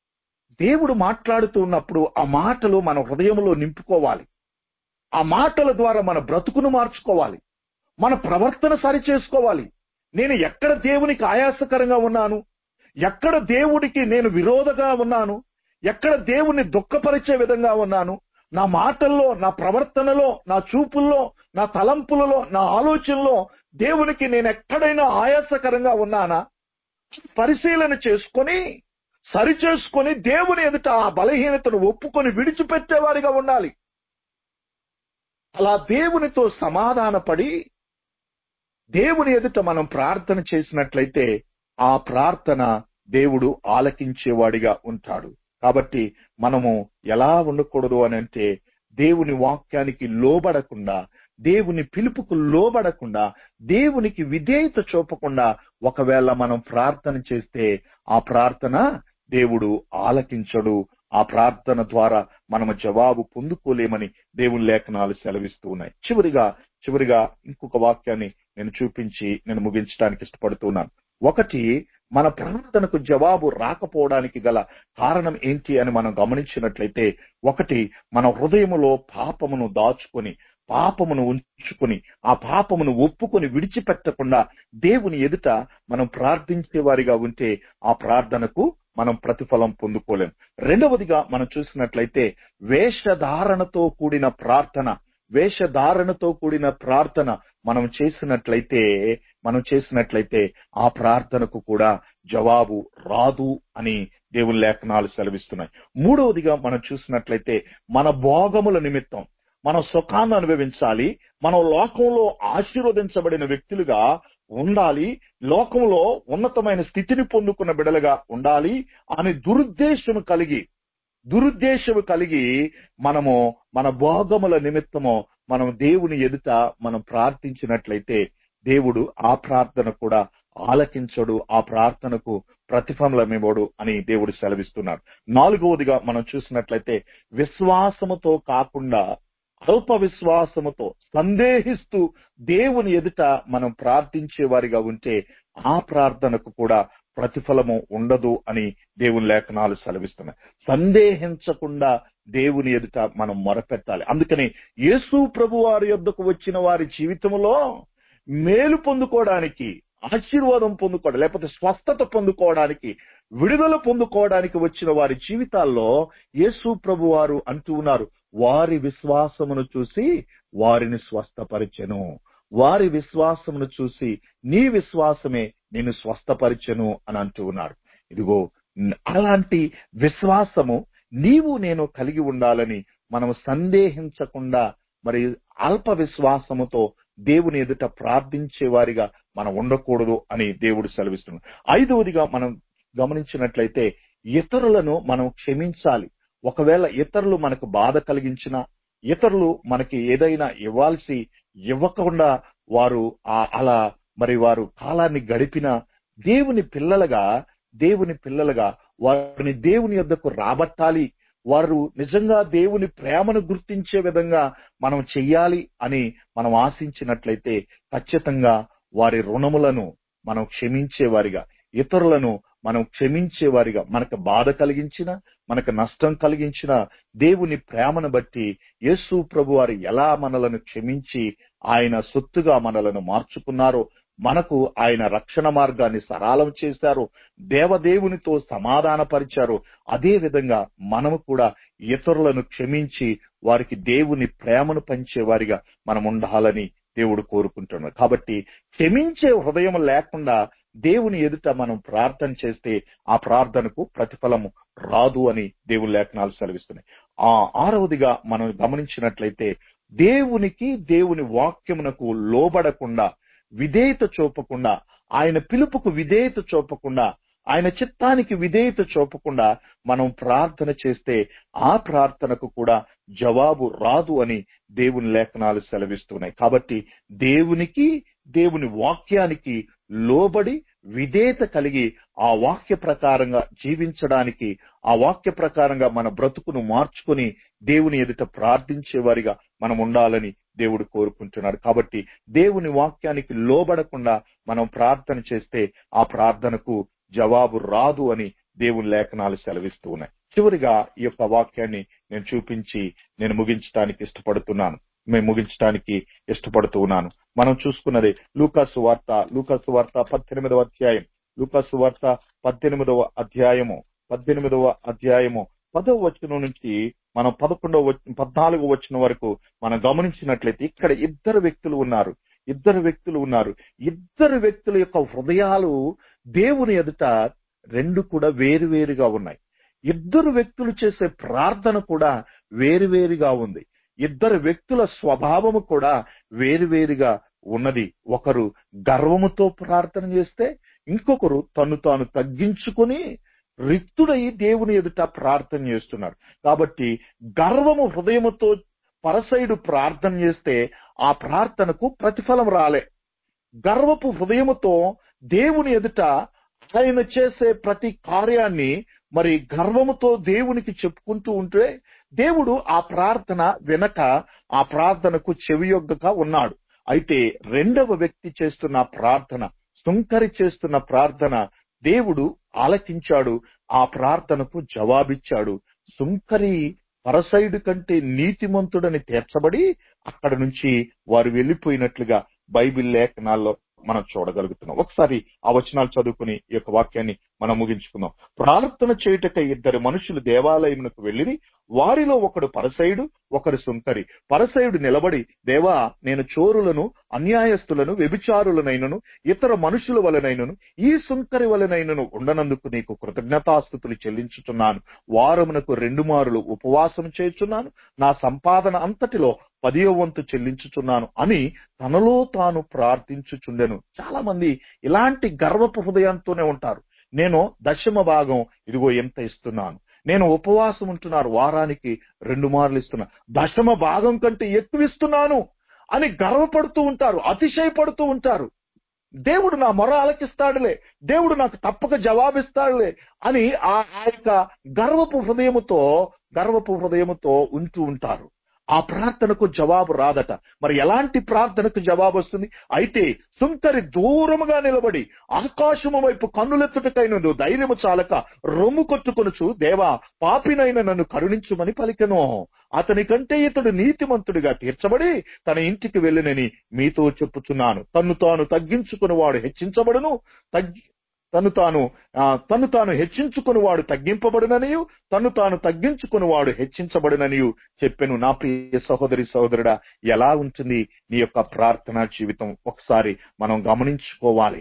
Speaker 1: దేవుడు మాట్లాడుతూ ఉన్నప్పుడు ఆ మాటలు మన హృదయంలో నింపుకోవాలి ఆ మాటల ద్వారా మన బ్రతుకును మార్చుకోవాలి మన ప్రవర్తన సరి చేసుకోవాలి నేను ఎక్కడ దేవునికి ఆయాసకరంగా ఉన్నాను ఎక్కడ దేవుడికి నేను విరోధగా ఉన్నాను ఎక్కడ దేవుణ్ణి దుఃఖపరిచే విధంగా ఉన్నాను నా మాటల్లో నా ప్రవర్తనలో నా చూపుల్లో నా తలంపులలో నా ఆలోచనలో దేవునికి నేను ఎక్కడైనా ఆయాసకరంగా ఉన్నానా పరిశీలన చేసుకొని సరి చేసుకొని దేవుని ఎదుట ఆ బలహీనతను ఒప్పుకొని విడిచిపెట్టేవారిగా ఉండాలి అలా దేవునితో సమాధానపడి దేవుని ఎదుట మనం ప్రార్థన చేసినట్లయితే ఆ ప్రార్థన దేవుడు ఆలకించేవాడిగా ఉంటాడు కాబట్టి మనము ఎలా ఉండకూడదు అని అంటే దేవుని వాక్యానికి లోబడకుండా దేవుని పిలుపుకు లోబడకుండా దేవునికి విధేయత చూపకుండా ఒకవేళ మనం ప్రార్థన చేస్తే ఆ ప్రార్థన దేవుడు ఆలకించడు ఆ ప్రార్థన ద్వారా మనము జవాబు పొందుకోలేమని దేవుని లేఖనాలు సెలవిస్తూ ఉన్నాయి చివరిగా చివరిగా ఇంకొక వాక్యాన్ని నేను చూపించి నేను ముగించడానికి ఇష్టపడుతున్నాను ఒకటి మన ప్రార్థనకు జవాబు రాకపోవడానికి గల కారణం ఏంటి అని మనం గమనించినట్లయితే ఒకటి మన హృదయములో పాపమును దాచుకొని పాపమును ఉంచుకొని ఆ పాపమును ఒప్పుకొని విడిచిపెట్టకుండా దేవుని ఎదుట మనం ప్రార్థించే వారిగా ఉంటే ఆ ప్రార్థనకు మనం ప్రతిఫలం పొందుకోలేం రెండవదిగా మనం చూసినట్లయితే వేషధారణతో కూడిన ప్రార్థన వేషధారణతో కూడిన ప్రార్థన మనం చేసినట్లయితే మనం చేసినట్లయితే ఆ ప్రార్థనకు కూడా జవాబు రాదు అని దేవుని లేఖనాలు సెలవిస్తున్నాయి మూడవదిగా మనం చూసినట్లయితే మన భోగముల నిమిత్తం మనం సుఖాన్ని అనుభవించాలి మనం లోకంలో ఆశీర్వదించబడిన వ్యక్తులుగా ఉండాలి లోకంలో ఉన్నతమైన స్థితిని పొందుకున్న బిడలుగా ఉండాలి అని దురుద్దేశము కలిగి దురుద్దేశము కలిగి మనము మన భోగముల నిమిత్తము మనం దేవుని ఎదుట మనం ప్రార్థించినట్లయితే దేవుడు ఆ ప్రార్థన కూడా ఆలకించడు ఆ ప్రార్థనకు ప్రతిఫలమివ్వడు అని దేవుడు సెలవిస్తున్నాడు నాలుగవదిగా మనం చూసినట్లయితే విశ్వాసముతో కాకుండా అల్ప విశ్వాసముతో సందేహిస్తూ దేవుని ఎదుట మనం ప్రార్థించే వారిగా ఉంటే ఆ ప్రార్థనకు కూడా ప్రతిఫలము ఉండదు అని దేవుని లేఖనాలు సెలవిస్తున్నాయి సందేహించకుండా దేవుని ఎదుట మనం మొరపెట్టాలి అందుకని యేసు ప్రభు వారి యొద్దకు వచ్చిన వారి జీవితంలో మేలు పొందుకోవడానికి ఆశీర్వాదం పొందుకోవడం లేకపోతే స్వస్థత పొందుకోవడానికి విడుదల పొందుకోవడానికి వచ్చిన వారి జీవితాల్లో యేసు ప్రభు వారు అంటూ ఉన్నారు వారి విశ్వాసమును చూసి వారిని స్వస్థపరిచెను వారి విశ్వాసమును చూసి నీ విశ్వాసమే నేను స్వస్థపరిచెను అని అంటూ ఉన్నాడు ఇదిగో అలాంటి విశ్వాసము నీవు నేను కలిగి ఉండాలని మనం సందేహించకుండా మరి అల్ప విశ్వాసముతో దేవుని ఎదుట ప్రార్థించే వారిగా మనం ఉండకూడదు అని దేవుడు సెలవిస్తున్నాడు ఐదవదిగా మనం గమనించినట్లయితే ఇతరులను మనం క్షమించాలి ఒకవేళ ఇతరులు మనకు బాధ కలిగించినా ఇతరులు మనకి ఏదైనా ఇవ్వాల్సి ఇవ్వకుండా వారు అలా మరి వారు కాలాన్ని గడిపిన దేవుని పిల్లలుగా దేవుని పిల్లలుగా వారిని దేవుని యొద్దకు రాబట్టాలి వారు నిజంగా దేవుని ప్రేమను గుర్తించే విధంగా మనం చెయ్యాలి అని మనం ఆశించినట్లయితే ఖచ్చితంగా వారి రుణములను మనం క్షమించేవారిగా ఇతరులను మనం క్షమించేవారిగా మనకు బాధ కలిగించిన మనకు నష్టం కలిగించిన దేవుని ప్రేమను బట్టి యేసు ప్రభు వారు ఎలా మనలను క్షమించి ఆయన సొత్తుగా మనలను మార్చుకున్నారో మనకు ఆయన రక్షణ మార్గాన్ని సరాలం చేశారు దేవదేవునితో సమాధానపరిచారు అదే విధంగా మనము కూడా ఇతరులను క్షమించి వారికి దేవుని ప్రేమను పంచేవారిగా మనం ఉండాలని దేవుడు కోరుకుంటున్నాడు కాబట్టి క్షమించే హృదయం లేకుండా దేవుని ఎదుట మనం ప్రార్థన చేస్తే ఆ ప్రార్థనకు ప్రతిఫలము రాదు అని దేవుని లేఖనాలు సెలవిస్తున్నాయి ఆ ఆరవదిగా మనం గమనించినట్లయితే దేవునికి దేవుని వాక్యమునకు లోబడకుండా విధేయత చూపకుండా ఆయన పిలుపుకు విధేయత చూపకుండా ఆయన చిత్తానికి విధేయత చూపకుండా మనం ప్రార్థన చేస్తే ఆ ప్రార్థనకు కూడా జవాబు రాదు అని దేవుని లేఖనాలు సెలవిస్తున్నాయి కాబట్టి దేవునికి దేవుని వాక్యానికి లోబడి విధేయత కలిగి ఆ వాక్య ప్రకారంగా జీవించడానికి ఆ వాక్య ప్రకారంగా మన బ్రతుకును మార్చుకుని దేవుని ఎదుట ప్రార్థించే వారిగా మనం ఉండాలని దేవుడు కోరుకుంటున్నాడు కాబట్టి దేవుని వాక్యానికి లోబడకుండా మనం ప్రార్థన చేస్తే ఆ ప్రార్థనకు జవాబు రాదు అని దేవుని లేఖనాలు సెలవిస్తూ ఉన్నాయి చివరిగా ఈ యొక్క వాక్యాన్ని నేను చూపించి నేను ముగించడానికి ఇష్టపడుతున్నాను మేము ముగించడానికి ఇష్టపడుతూ ఉన్నాను మనం చూసుకున్నది లూకాసు వార్త లూకాసు వార్త పద్దెనిమిదవ అధ్యాయం లూకాసు వార్త పద్దెనిమిదవ అధ్యాయము పద్దెనిమిదవ అధ్యాయము పదవ వచనం నుంచి మనం పదకొండవ వచ- పద్నాలుగో వచనం వరకు మనం గమనించినట్లయితే ఇక్కడ ఇద్దరు వ్యక్తులు ఉన్నారు ఇద్దరు వ్యక్తులు ఉన్నారు ఇద్దరు వ్యక్తుల యొక్క హృదయాలు దేవుని ఎదుట రెండు కూడా వేరువేరుగా ఉన్నాయి ఇద్దరు వ్యక్తులు చేసే ప్రార్థన కూడా వేరువేరుగా ఉంది ఇద్దరు వ్యక్తుల స్వభావము కూడా వేరువేరుగా ఉన్నది ఒకరు గర్వముతో ప్రార్థన చేస్తే ఇంకొకరు తను తాను తగ్గించుకుని రిక్తుడై దేవుని ఎదుట ప్రార్థన చేస్తున్నారు కాబట్టి గర్వము హృదయముతో పరసైడు ప్రార్థన చేస్తే ఆ ప్రార్థనకు ప్రతిఫలం రాలే గర్వపు హృదయముతో దేవుని ఎదుట ఆయన చేసే ప్రతి కార్యాన్ని మరి గర్వముతో దేవునికి చెప్పుకుంటూ ఉంటే దేవుడు ఆ ప్రార్థన వెనక ఆ ప్రార్థనకు చెవియొగ్గగా ఉన్నాడు అయితే రెండవ వ్యక్తి చేస్తున్న ప్రార్థన సుంకరి చేస్తున్న ప్రార్థన దేవుడు ఆలకించాడు ఆ ప్రార్థనకు జవాబిచ్చాడు సుంకరి పరసైడు కంటే నీతిమంతుడని తీర్చబడి అక్కడ నుంచి వారు వెళ్లిపోయినట్లుగా బైబిల్ లేఖనాల్లో మనం చూడగలుగుతున్నాం ఒకసారి ఆ వచనాలు చదువుకుని ఈ యొక్క వాక్యాన్ని మనం ముగించుకుందాం ప్రార్థన చేయుటకై ఇద్దరు మనుషులు దేవాలయమునకు వెళ్ళిరి వారిలో ఒకడు పరసయుడు ఒకడు సుంకరి పరసయుడు నిలబడి దేవా నేను చోరులను అన్యాయస్తులను వ్యభిచారులనైనను ఇతర మనుషుల వలనైనను ఈ సుంకరి వలనైనను ఉండనందుకు నీకు కృతజ్ఞతాస్థుతులు చెల్లించుచున్నాను వారమునకు రెండు మారులు ఉపవాసం చేయుచున్నాను నా సంపాదన అంతటిలో పదియో వంతు చెల్లించుచున్నాను అని తనలో తాను ప్రార్థించుచుండెను చాలా మంది ఇలాంటి గర్వపు హృదయంతోనే ఉంటారు నేను దశమ భాగం ఇదిగో ఎంత ఇస్తున్నాను నేను ఉపవాసం ఉంటున్నారు వారానికి రెండు మార్లు ఇస్తున్నా దశమ భాగం కంటే ఎక్కువ ఇస్తున్నాను అని గర్వపడుతూ ఉంటారు అతిశయపడుతూ ఉంటారు దేవుడు నా మొర ఆలకిస్తాడులే దేవుడు నాకు తప్పక జవాబిస్తాడులే అని ఆ ఆ యొక్క గర్వపు హృదయముతో గర్వపు హృదయముతో ఉంటూ ఉంటారు ఆ ప్రార్థనకు జవాబు రాదట మరి ఎలాంటి ప్రార్థనకు జవాబు వస్తుంది అయితే సుంకరి దూరముగా నిలబడి ఆకాశము వైపు కన్నులెత్తుటకైన ధైర్యము చాలక రొమ్ము కొట్టుకొనుచు దేవా పాపినైన నన్ను కరుణించుమని పలికెను అతని కంటే ఇతడు నీతిమంతుడిగా తీర్చబడి తన ఇంటికి వెళ్ళినని మీతో చెప్పుచున్నాను తన్ను తాను తగ్గించుకుని వాడు హెచ్చించబడును తగ్గి తను తాను ఆ, తను తాను హెచ్చించుకుని వాడు తగ్గింపబడుననియు తను తాను తగ్గించుకుని వాడు హెచ్చించబడుననియు చెప్పెను నా ప్రియ సహోదరి సహోదరుడా ఎలా ఉంటుంది నీ యొక్క ప్రార్థనా జీవితం ఒకసారి మనం గమనించుకోవాలి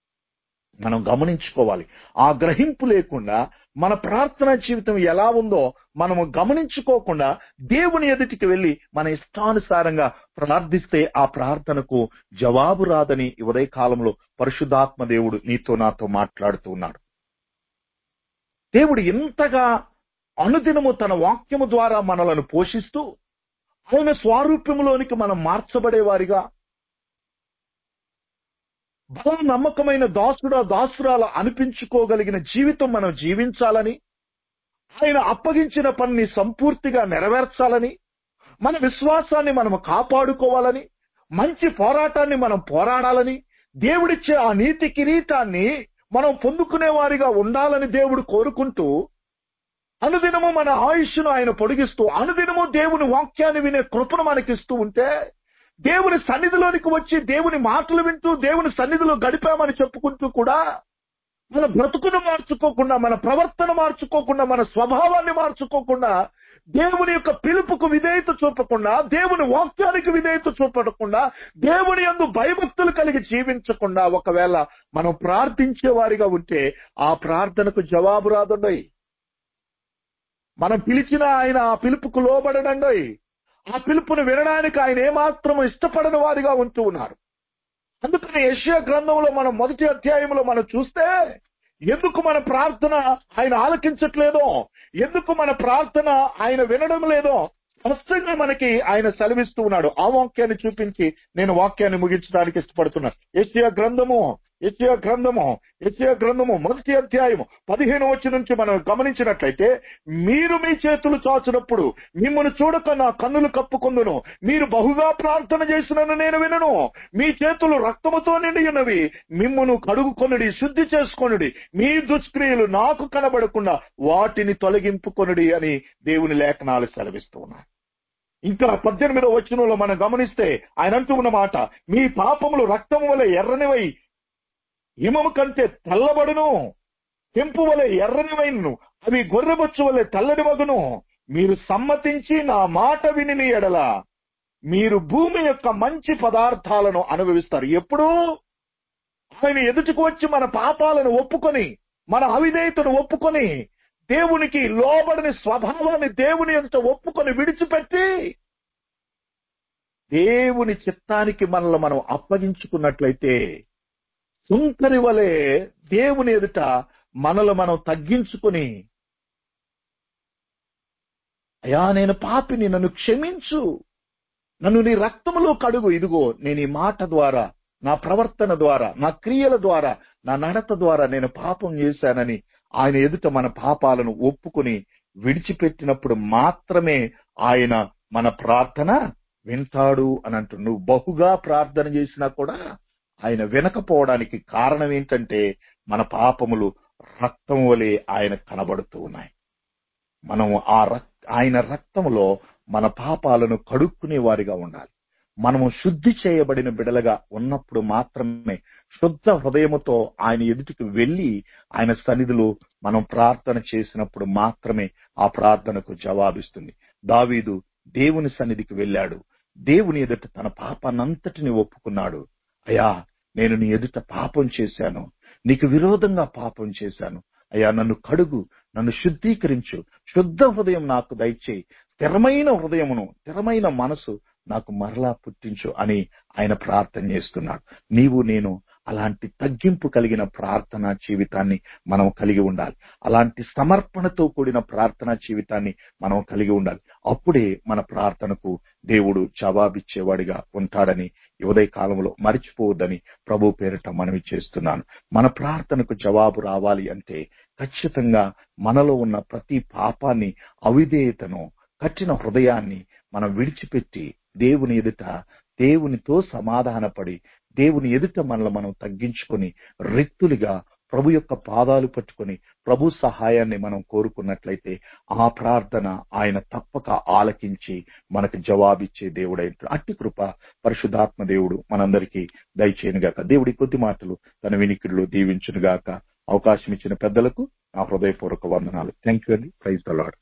Speaker 1: మనం గమనించుకోవాలి ఆ గ్రహింపు లేకుండా మన ప్రార్థనా జీవితం ఎలా ఉందో మనము గమనించుకోకుండా దేవుని ఎదుటికి వెళ్లి మన ఇష్టానుసారంగా ప్రార్థిస్తే ఆ ప్రార్థనకు జవాబు రాదని ఈ ఉదయ కాలంలో పరిశుద్ధాత్మ దేవుడు నీతో నాతో మాట్లాడుతూ ఉన్నాడు దేవుడు ఎంతగా అనుదినము తన వాక్యము ద్వారా మనలను పోషిస్తూ ఆయన స్వారూప్యములోనికి మనం మార్చబడే వారిగా బల నమ్మకమైన దాసుడా దాసురాల అనిపించుకోగలిగిన జీవితం మనం జీవించాలని ఆయన అప్పగించిన పనిని సంపూర్తిగా నెరవేర్చాలని మన విశ్వాసాన్ని మనం కాపాడుకోవాలని మంచి పోరాటాన్ని మనం పోరాడాలని దేవుడిచ్చే ఆ నీతి కిరీటాన్ని మనం పొందుకునే వారిగా ఉండాలని దేవుడు కోరుకుంటూ అనుదినము మన ఆయుష్ను ఆయన పొడిగిస్తూ అనుదినము దేవుని వాక్యాన్ని వినే కృపను మనకిస్తూ ఉంటే దేవుని సన్నిధిలోనికి వచ్చి దేవుని మాటలు వింటూ దేవుని సన్నిధిలో గడిపామని చెప్పుకుంటూ కూడా మన బ్రతుకును మార్చుకోకుండా మన ప్రవర్తన మార్చుకోకుండా మన స్వభావాన్ని మార్చుకోకుండా దేవుని యొక్క పిలుపుకు విధేయత చూపకుండా దేవుని వాక్యానికి విధేయత చూపకుండా దేవుని యందు భయభక్తులు కలిగి జీవించకుండా ఒకవేళ మనం ప్రార్థించే వారిగా ఉంటే ఆ ప్రార్థనకు జవాబు రాదండోయ్ మనం పిలిచిన ఆయన ఆ పిలుపుకు లోబడడండోయ్ ఆ పిలుపును వినడానికి ఆయన ఏమాత్రం ఇష్టపడని వారిగా ఉంటూ ఉన్నారు అందుకని యెషయా గ్రంథంలో మనం మొదటి అధ్యాయంలో మనం చూస్తే ఎందుకు మన ప్రార్థన ఆయన ఆలకించట్లేదో ఎందుకు మన ప్రార్థన ఆయన వినడం లేదో స్పష్టంగా మనకి ఆయన సెలవిస్తూ ఉన్నాడు ఆ వాక్యాన్ని చూపించి నేను వాక్యాన్ని ముగించడానికి ఇష్టపడుతున్నాను యెషయా గ్రంథము యెషయా గ్రంథము యెషయా గ్రంథము మొదటి అధ్యాయము పదిహేను వచ్చి నుంచి మనం గమనించినట్లయితే మీరు మీ చేతులు చాచినప్పుడు మిమ్మల్ని చూడక నా కన్నులు కప్పుకుందును మీరు బహుగా ప్రార్థన చేసినను నేను వినను మీ చేతులు రక్తముతో నిండి ఉన్నవి మిమ్మును కడుగుకొనుడి శుద్ధి చేసుకొనుడి మీ దుష్క్రియలు నాకు కనబడకుండా వాటిని తొలగింపుకొనుడి అని దేవుని లేఖనాలు సెలవిస్తూ ఉన్నాయి ఇంకా పద్దెనిమిదో వచనంలో మనం గమనిస్తే ఆయన అంటూ ఉన్న మాట మీ పాపములు రక్తము వలె ఎర్రనివై హిమము కంటే తెల్లబడును తెంపు వలె ఎర్రనివైనను అవి గొర్రెబొచ్చు వలె తెల్లడి మగును మీరు సమ్మతించి నా మాట విని నీ ఎడల మీరు భూమి యొక్క మంచి పదార్థాలను అనుభవిస్తారు ఎప్పుడు ఆయన ఎదుటికి వచ్చి మన పాపాలను ఒప్పుకొని మన అవిధేయతను ఒప్పుకొని దేవునికి లోబడిన స్వభావాన్ని దేవుని ఎంత ఒప్పుకొని విడిచిపెట్టి దేవుని చిత్తానికి మనల్ని మనం అప్పగించుకున్నట్లయితే సుంకరి వలె దేవుని ఎదుట మనలో మనం తగ్గించుకుని అయా నేను పాపిని నన్ను క్షమించు నన్ను నీ రక్తములో కడుగు ఇదిగో నేను ఈ మాట ద్వారా నా ప్రవర్తన ద్వారా నా క్రియల ద్వారా నా నడత ద్వారా నేను పాపం చేశానని ఆయన ఎదుట మన పాపాలను ఒప్పుకుని విడిచిపెట్టినప్పుడు మాత్రమే ఆయన మన ప్రార్థన వింటాడు అని అంటూ నువ్వు బహుగా ప్రార్థన చేసినా కూడా ఆయన వినకపోవడానికి కారణం ఏంటంటే మన పాపములు రక్తం వలె ఆయన కనబడుతూ ఉన్నాయి మనము ఆ రక్ ఆయన రక్తములో మన పాపాలను కడుక్కునే వారిగా ఉండాలి మనము శుద్ధి చేయబడిన బిడలగా ఉన్నప్పుడు మాత్రమే శుద్ధ హృదయముతో ఆయన ఎదుటికి వెళ్లి ఆయన సన్నిధిలో మనం ప్రార్థన చేసినప్పుడు మాత్రమే ఆ ప్రార్థనకు జవాబిస్తుంది దావీదు దేవుని సన్నిధికి వెళ్ళాడు దేవుని ఎదుట తన పాపాన్నంతటిని ఒప్పుకున్నాడు అయ్యా నేను నీ ఎదుట పాపం చేశాను నీకు విరోధంగా పాపం చేశాను అయ్యా నన్ను కడుగు నన్ను శుద్ధీకరించు శుద్ధ హృదయం నాకు దయచేయి స్థిరమైన హృదయమును స్థిరమైన మనసు నాకు మరలా పుట్టించు అని ఆయన ప్రార్థన చేస్తున్నాడు నీవు నేను అలాంటి తగ్గింపు కలిగిన ప్రార్థనా జీవితాన్ని మనం కలిగి ఉండాలి అలాంటి సమర్పణతో కూడిన ప్రార్థనా జీవితాన్ని మనం కలిగి ఉండాలి అప్పుడే మన ప్రార్థనకు దేవుడు జవాబిచ్చేవాడిగా ఉంటాడని ఉదయ కాలంలో మరిచిపోవద్దని ప్రభు పేరిట మనవి చేస్తున్నాను మన ప్రార్థనకు జవాబు రావాలి అంటే ఖచ్చితంగా మనలో ఉన్న ప్రతి పాపాన్ని అవిధేయతను కఠిన హృదయాన్ని మనం విడిచిపెట్టి దేవుని ఎదుట దేవునితో సమాధానపడి దేవుని ఎదుట మనల్ని మనం తగ్గించుకొని రిక్తులుగా ప్రభు యొక్క పాదాలు పట్టుకొని ప్రభు సహాయాన్ని మనం కోరుకున్నట్లయితే ఆ ప్రార్థన ఆయన తప్పక ఆలకించి మనకు జవాబిచ్చే దేవుడైన అట్టి కృప పరిశుధాత్మ దేవుడు మనందరికీ దయచేయనుగాక దేవుడి కొద్ది మాటలు తన వినికిడిలో దీవించునుగాక అవకాశం ఇచ్చిన పెద్దలకు నా హృదయపూర్వక వందనాలు థ్యాంక్ యూ అండి ప్రైజ్ ద లాడ్